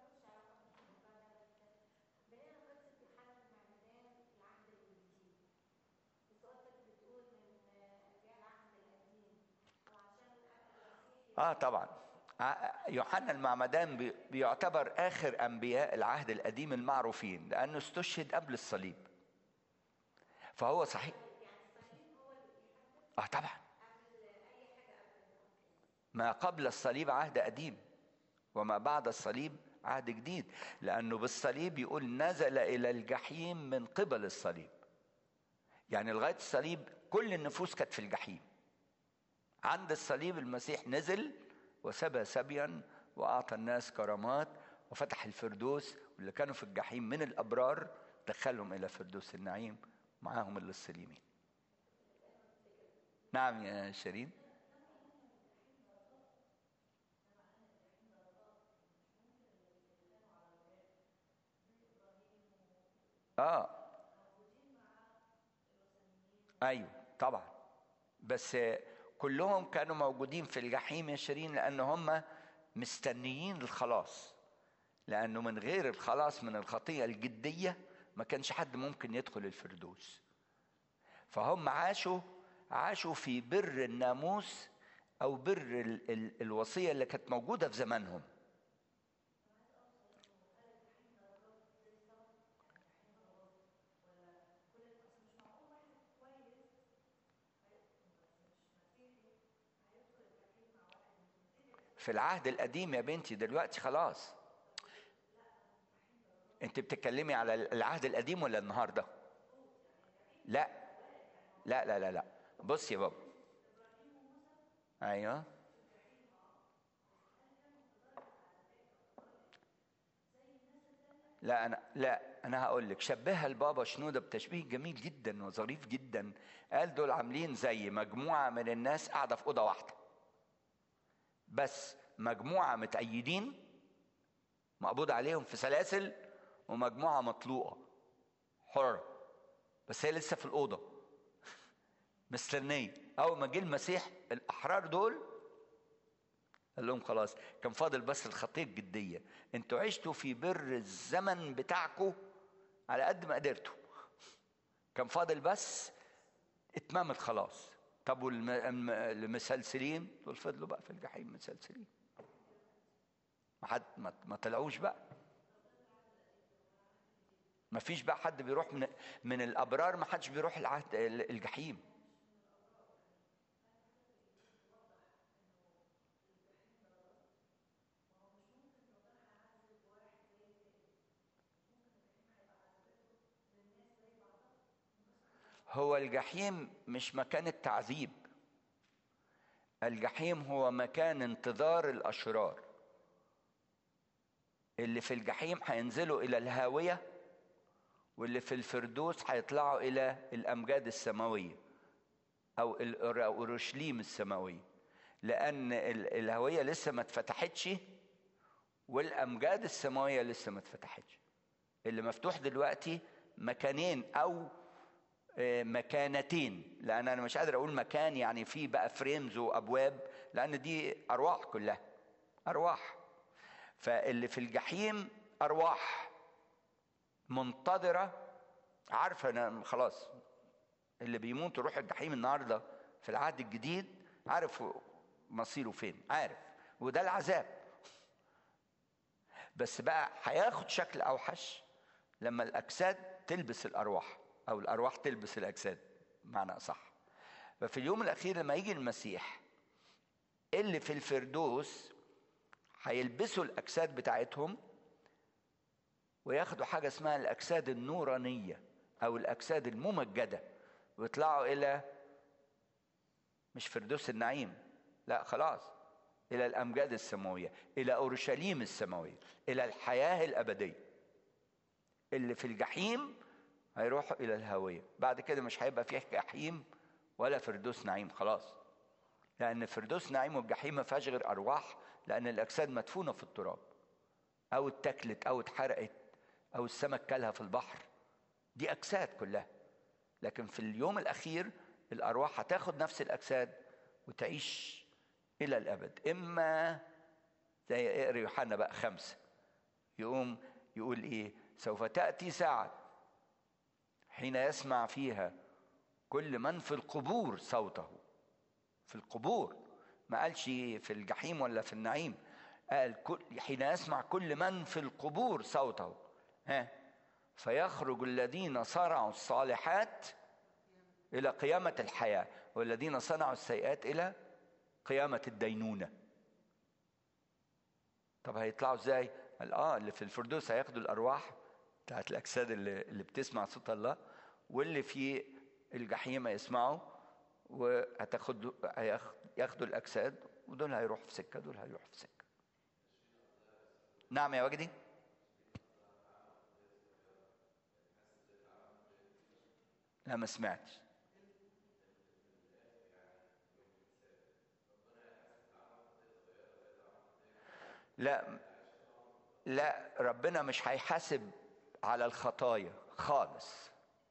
اه طبعا يوحنا المعمدان بيعتبر اخر انبياء العهد القديم المعروفين لانه استشهد قبل الصليب فهو صحيح اه طبعا ما قبل الصليب عهد قديم وما بعد الصليب عهد جديد لانه بالصليب يقول نزل الى الجحيم من قبل الصليب يعني لغايه الصليب كل النفوس كانت في الجحيم عند الصليب المسيح نزل وسبى سبيا وأعطى الناس كرامات وفتح الفردوس واللي كانوا في الجحيم من الأبرار دخلهم إلى فردوس النعيم معاهم اللص اليمين نعم يا شيرين اه ايوه طبعا بس كلهم كانوا موجودين في الجحيم يا شيرين لان هم مستنيين الخلاص لانه من غير الخلاص من الخطيه الجديه ما كانش حد ممكن يدخل الفردوس فهم عاشوا عاشوا في بر الناموس او بر ال ال الوصيه اللي كانت موجوده في زمانهم في العهد القديم يا بنتي دلوقتي خلاص انت بتتكلمي على العهد القديم ولا النهارده لا لا لا لا لا بص يا بابا ايوه لا انا لا انا هقول لك شبهها البابا شنوده بتشبيه جميل جدا وظريف جدا قال دول عاملين زي مجموعه من الناس قاعده في اوضه واحده بس مجموعه متأيدين مقبوض عليهم في سلاسل ومجموعه مطلوقه حره بس هي لسه في الاوضه مستنيه اول ما جه المسيح الاحرار دول قال لهم خلاص كان فاضل بس الخطيه الجديه انتوا عشتوا في بر الزمن بتاعكم على قد ما قدرتوا كان فاضل بس اتمام الخلاص طب والمسلسلين دول فضلوا بقى في الجحيم مسلسلين ما حد ما طلعوش بقى ما فيش بقى حد بيروح من من الابرار ما حدش بيروح العهد الجحيم هو الجحيم مش مكان التعذيب الجحيم هو مكان انتظار الاشرار اللي في الجحيم هينزلوا الى الهاويه واللي في الفردوس هيطلعوا الى الامجاد السماويه او اورشليم السماويه لان الهويه لسه ما اتفتحتش والامجاد السماويه لسه ما اتفتحتش اللي مفتوح دلوقتي مكانين او مكانتين لان انا مش قادر اقول مكان يعني فيه بقى فريمز وابواب لان دي ارواح كلها ارواح فاللي في الجحيم ارواح منتظره عارفه انا خلاص اللي بيموت يروح الجحيم النهارده في العهد الجديد عارف مصيره فين عارف وده العذاب بس بقى هياخد شكل اوحش لما الاجساد تلبس الارواح او الارواح تلبس الاجساد معنى اصح ففي اليوم الاخير لما يجي المسيح اللي في الفردوس هيلبسوا الاجساد بتاعتهم وياخدوا حاجه اسمها الاجساد النورانيه او الاجساد الممجده ويطلعوا الى مش فردوس النعيم لا خلاص الى الامجاد السماويه الى اورشليم السماويه الى الحياه الابديه اللي في الجحيم هيروحوا الى الهاويه بعد كده مش هيبقى فيه جحيم ولا فردوس نعيم خلاص لان فردوس نعيم والجحيم ما فيهاش غير ارواح لان الاجساد مدفونه في التراب او اتكلت او اتحرقت او السمك كلها في البحر دي اجساد كلها لكن في اليوم الاخير الارواح هتاخد نفس الاجساد وتعيش الى الابد اما زي اقرا يوحنا بقى خمسه يقوم يقول ايه سوف تاتي ساعه حين يسمع فيها كل من في القبور صوته في القبور ما قالش في الجحيم ولا في النعيم قال كل حين يسمع كل من في القبور صوته ها فيخرج الذين صنعوا الصالحات الى قيامه الحياه والذين صنعوا السيئات الى قيامه الدينونه طب هيطلعوا ازاي قال اه اللي في الفردوس هياخدوا الارواح بتاعت الاجساد اللي, اللي بتسمع صوت الله واللي في الجحيم هيسمعوا وهتاخدوا ياخدوا الاجساد ودول هيروحوا في سكه دول هيروحوا في سكه نعم يا وجدي لا ما سمعتش لا لا ربنا مش هيحاسب على الخطايا خالص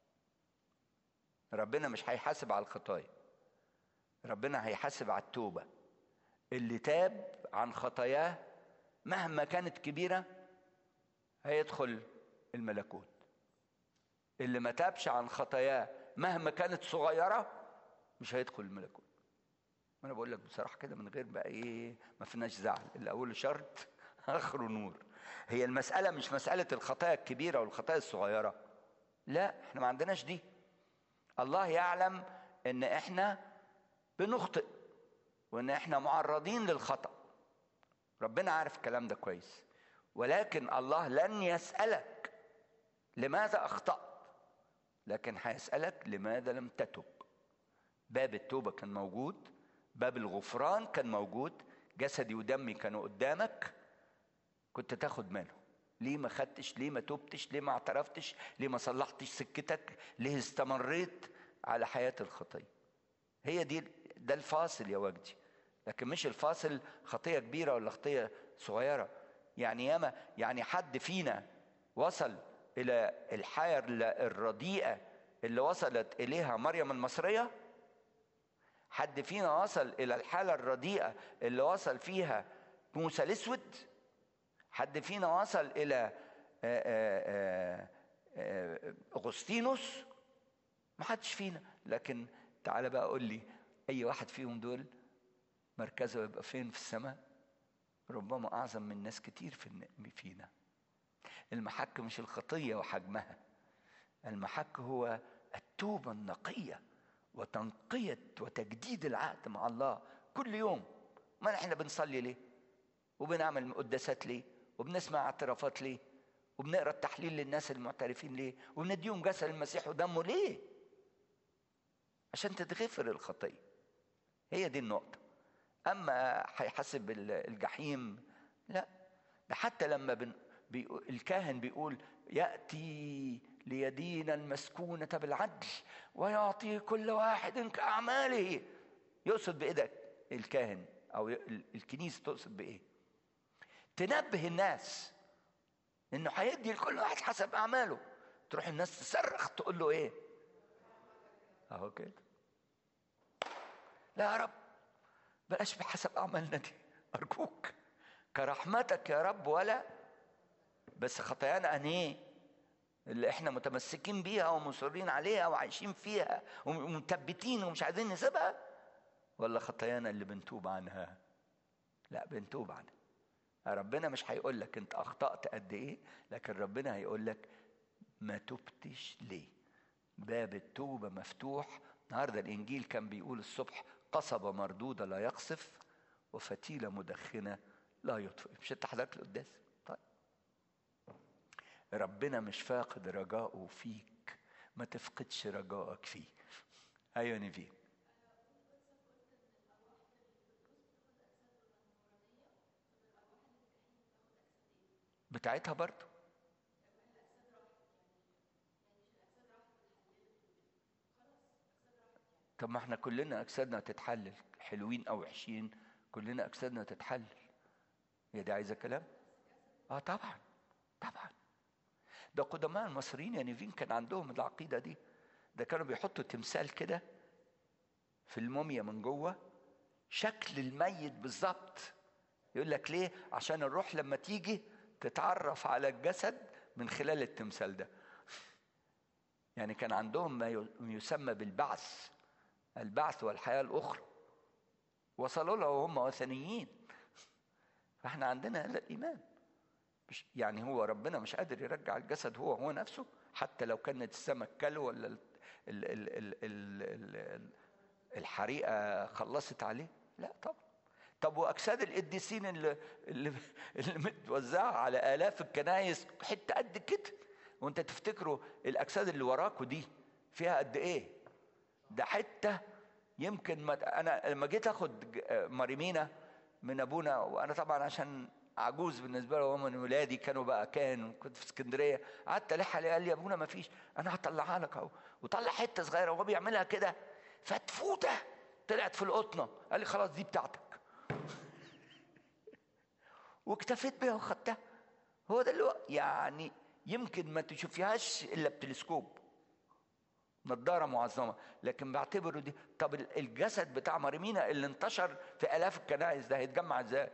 ربنا مش هيحاسب على الخطايا ربنا هيحاسب على التوبه اللي تاب عن خطاياه مهما كانت كبيره هيدخل الملكوت اللي ما تابش عن خطاياه مهما كانت صغيره مش هيدخل الملكوت انا بقول لك بصراحه كده من غير بقى ايه ما فيناش زعل اللي اوله شرط اخره نور هي المساله مش مساله الخطايا الكبيره والخطايا الصغيره لا احنا ما عندناش دي الله يعلم ان احنا بنخطئ وان احنا معرضين للخطا ربنا عارف الكلام ده كويس ولكن الله لن يسالك لماذا اخطات لكن هيسالك لماذا لم تتب باب التوبه كان موجود باب الغفران كان موجود جسدي ودمي كانوا قدامك كنت تاخد منه ليه ما خدتش ليه ما تبتش ليه ما اعترفتش ليه ما صلحتش سكتك ليه استمريت على حياة الخطية هي دي ده الفاصل يا وجدي لكن مش الفاصل خطية كبيرة ولا خطية صغيرة يعني ياما يعني حد فينا وصل إلى الحياة الرديئة اللي وصلت إليها مريم المصرية حد فينا وصل إلى الحالة الرديئة اللي وصل فيها موسى الأسود حد فينا وصل إلى أغسطينوس ما حدش فينا لكن تعالى بقى قول لي أي واحد فيهم دول مركزه يبقى فين في السماء ربما أعظم من ناس كتير في فينا المحك مش الخطية وحجمها المحك هو التوبة النقية وتنقية وتجديد العهد مع الله كل يوم ما احنا بنصلي ليه وبنعمل قداسات ليه وبنسمع اعترافات ليه وبنقرا التحليل للناس المعترفين ليه وبنديهم جسد المسيح ودمه ليه عشان تتغفر الخطيه هي دي النقطه اما هيحاسب الجحيم لا ده حتى لما بن بي الكاهن بيقول ياتي ليدين المسكونه بالعدل ويعطي كل واحد كاعماله يقصد بايه ده الكاهن او الكنيسه تقصد بايه تنبه الناس انه هيدي لكل واحد حسب اعماله تروح الناس تصرخ تقول له ايه اهو كده لا يا رب بلاش بحسب اعمالنا دي ارجوك كرحمتك يا رب ولا بس خطايانا انهي اللي احنا متمسكين بيها ومصرين عليها وعايشين فيها ومثبتين ومش عايزين نسيبها ولا خطايانا اللي بنتوب عنها لا بنتوب عنها ربنا مش هيقول لك انت اخطات قد ايه لكن ربنا هيقول لك ما تبتش ليه باب التوبة مفتوح النهاردة الإنجيل كان بيقول الصبح قصبة مردودة لا يقصف وفتيلة مدخنة لا يطفئ مش انت حضرتك القداس طيب ربنا مش فاقد رجاءه فيك ما تفقدش رجائك فيه ايوه نيفين بتاعتها برضو طب ما احنا كلنا اجسادنا تتحلل حلوين او وحشين كلنا اجسادنا تتحلل هي دي عايزه كلام اه طبعا طبعا ده قدماء المصريين يا نيفين كان عندهم العقيده دي ده كانوا بيحطوا تمثال كده في الموميا من جوه شكل الميت بالظبط يقول لك ليه عشان الروح لما تيجي تتعرف على الجسد من خلال التمثال ده يعني كان عندهم ما يسمى بالبعث البعث والحياة الأخرى وصلوا له وهم وثنيين فاحنا عندنا هذا الإيمان مش يعني هو ربنا مش قادر يرجع الجسد هو هو نفسه حتى لو كانت السمك كل ولا ال ال ال ال ال ال الحريقة خلصت عليه لا طبعا طب واجساد القديسين اللي اللي, اللي متوزعه على الاف الكنايس حته قد كده وانت تفتكروا الاجساد اللي وراكوا دي فيها قد ايه ده حته يمكن ما انا لما جيت اخد مريمينا من ابونا وانا طبعا عشان عجوز بالنسبه له وهو من ولادي كانوا بقى كان كنت في اسكندريه قعدت الح عليه قال لي يا ابونا ما فيش انا هطلعها لك اهو وطلع حته صغيره وهو بيعملها كده فتفوته طلعت في القطنه قال لي خلاص دي بتاعتك واكتفيت بيها وخدتها هو ده اللي هو يعني يمكن ما تشوفيهاش الا بتلسكوب نظارة معظمة لكن بعتبره دي طب الجسد بتاع مريمينا اللي انتشر في آلاف الكنائس ده هيتجمع ازاي؟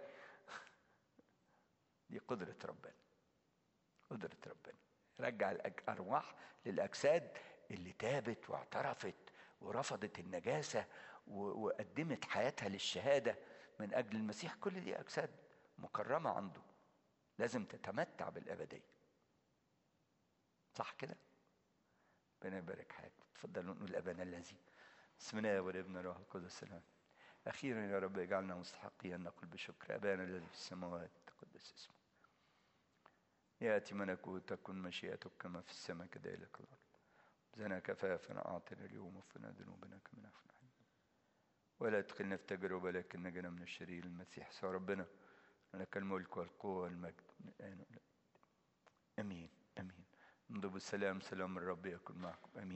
دي قدرة ربنا قدرة ربنا رجع الأرواح للأجساد اللي تابت واعترفت ورفضت النجاسة وقدمت حياتها للشهادة من أجل المسيح كل دي أجساد مكرمة عنده لازم تتمتع بالأبدية صح كده؟ ربنا يبارك حياتك تفضلوا نقول أبانا الذي بسم الله والابن والروح القدس الآن أخيرا يا رب اجعلنا مستحقين نقول بشكر أبانا الذي في السماوات تقدس اسمه يأتي ملكوتك تكن مشيئتك كما في السماء كذلك الأرض زنا كفافنا أعطنا اليوم وفنا ذنوبنا كما نحن ولا تدخلنا في تجربة لكن نجنا من الشرير المسيح سوى ربنا لك الملك والقوة والمجد من الآن أمين أمين انظروا بالسلام سلام الرب يكن معكم أمين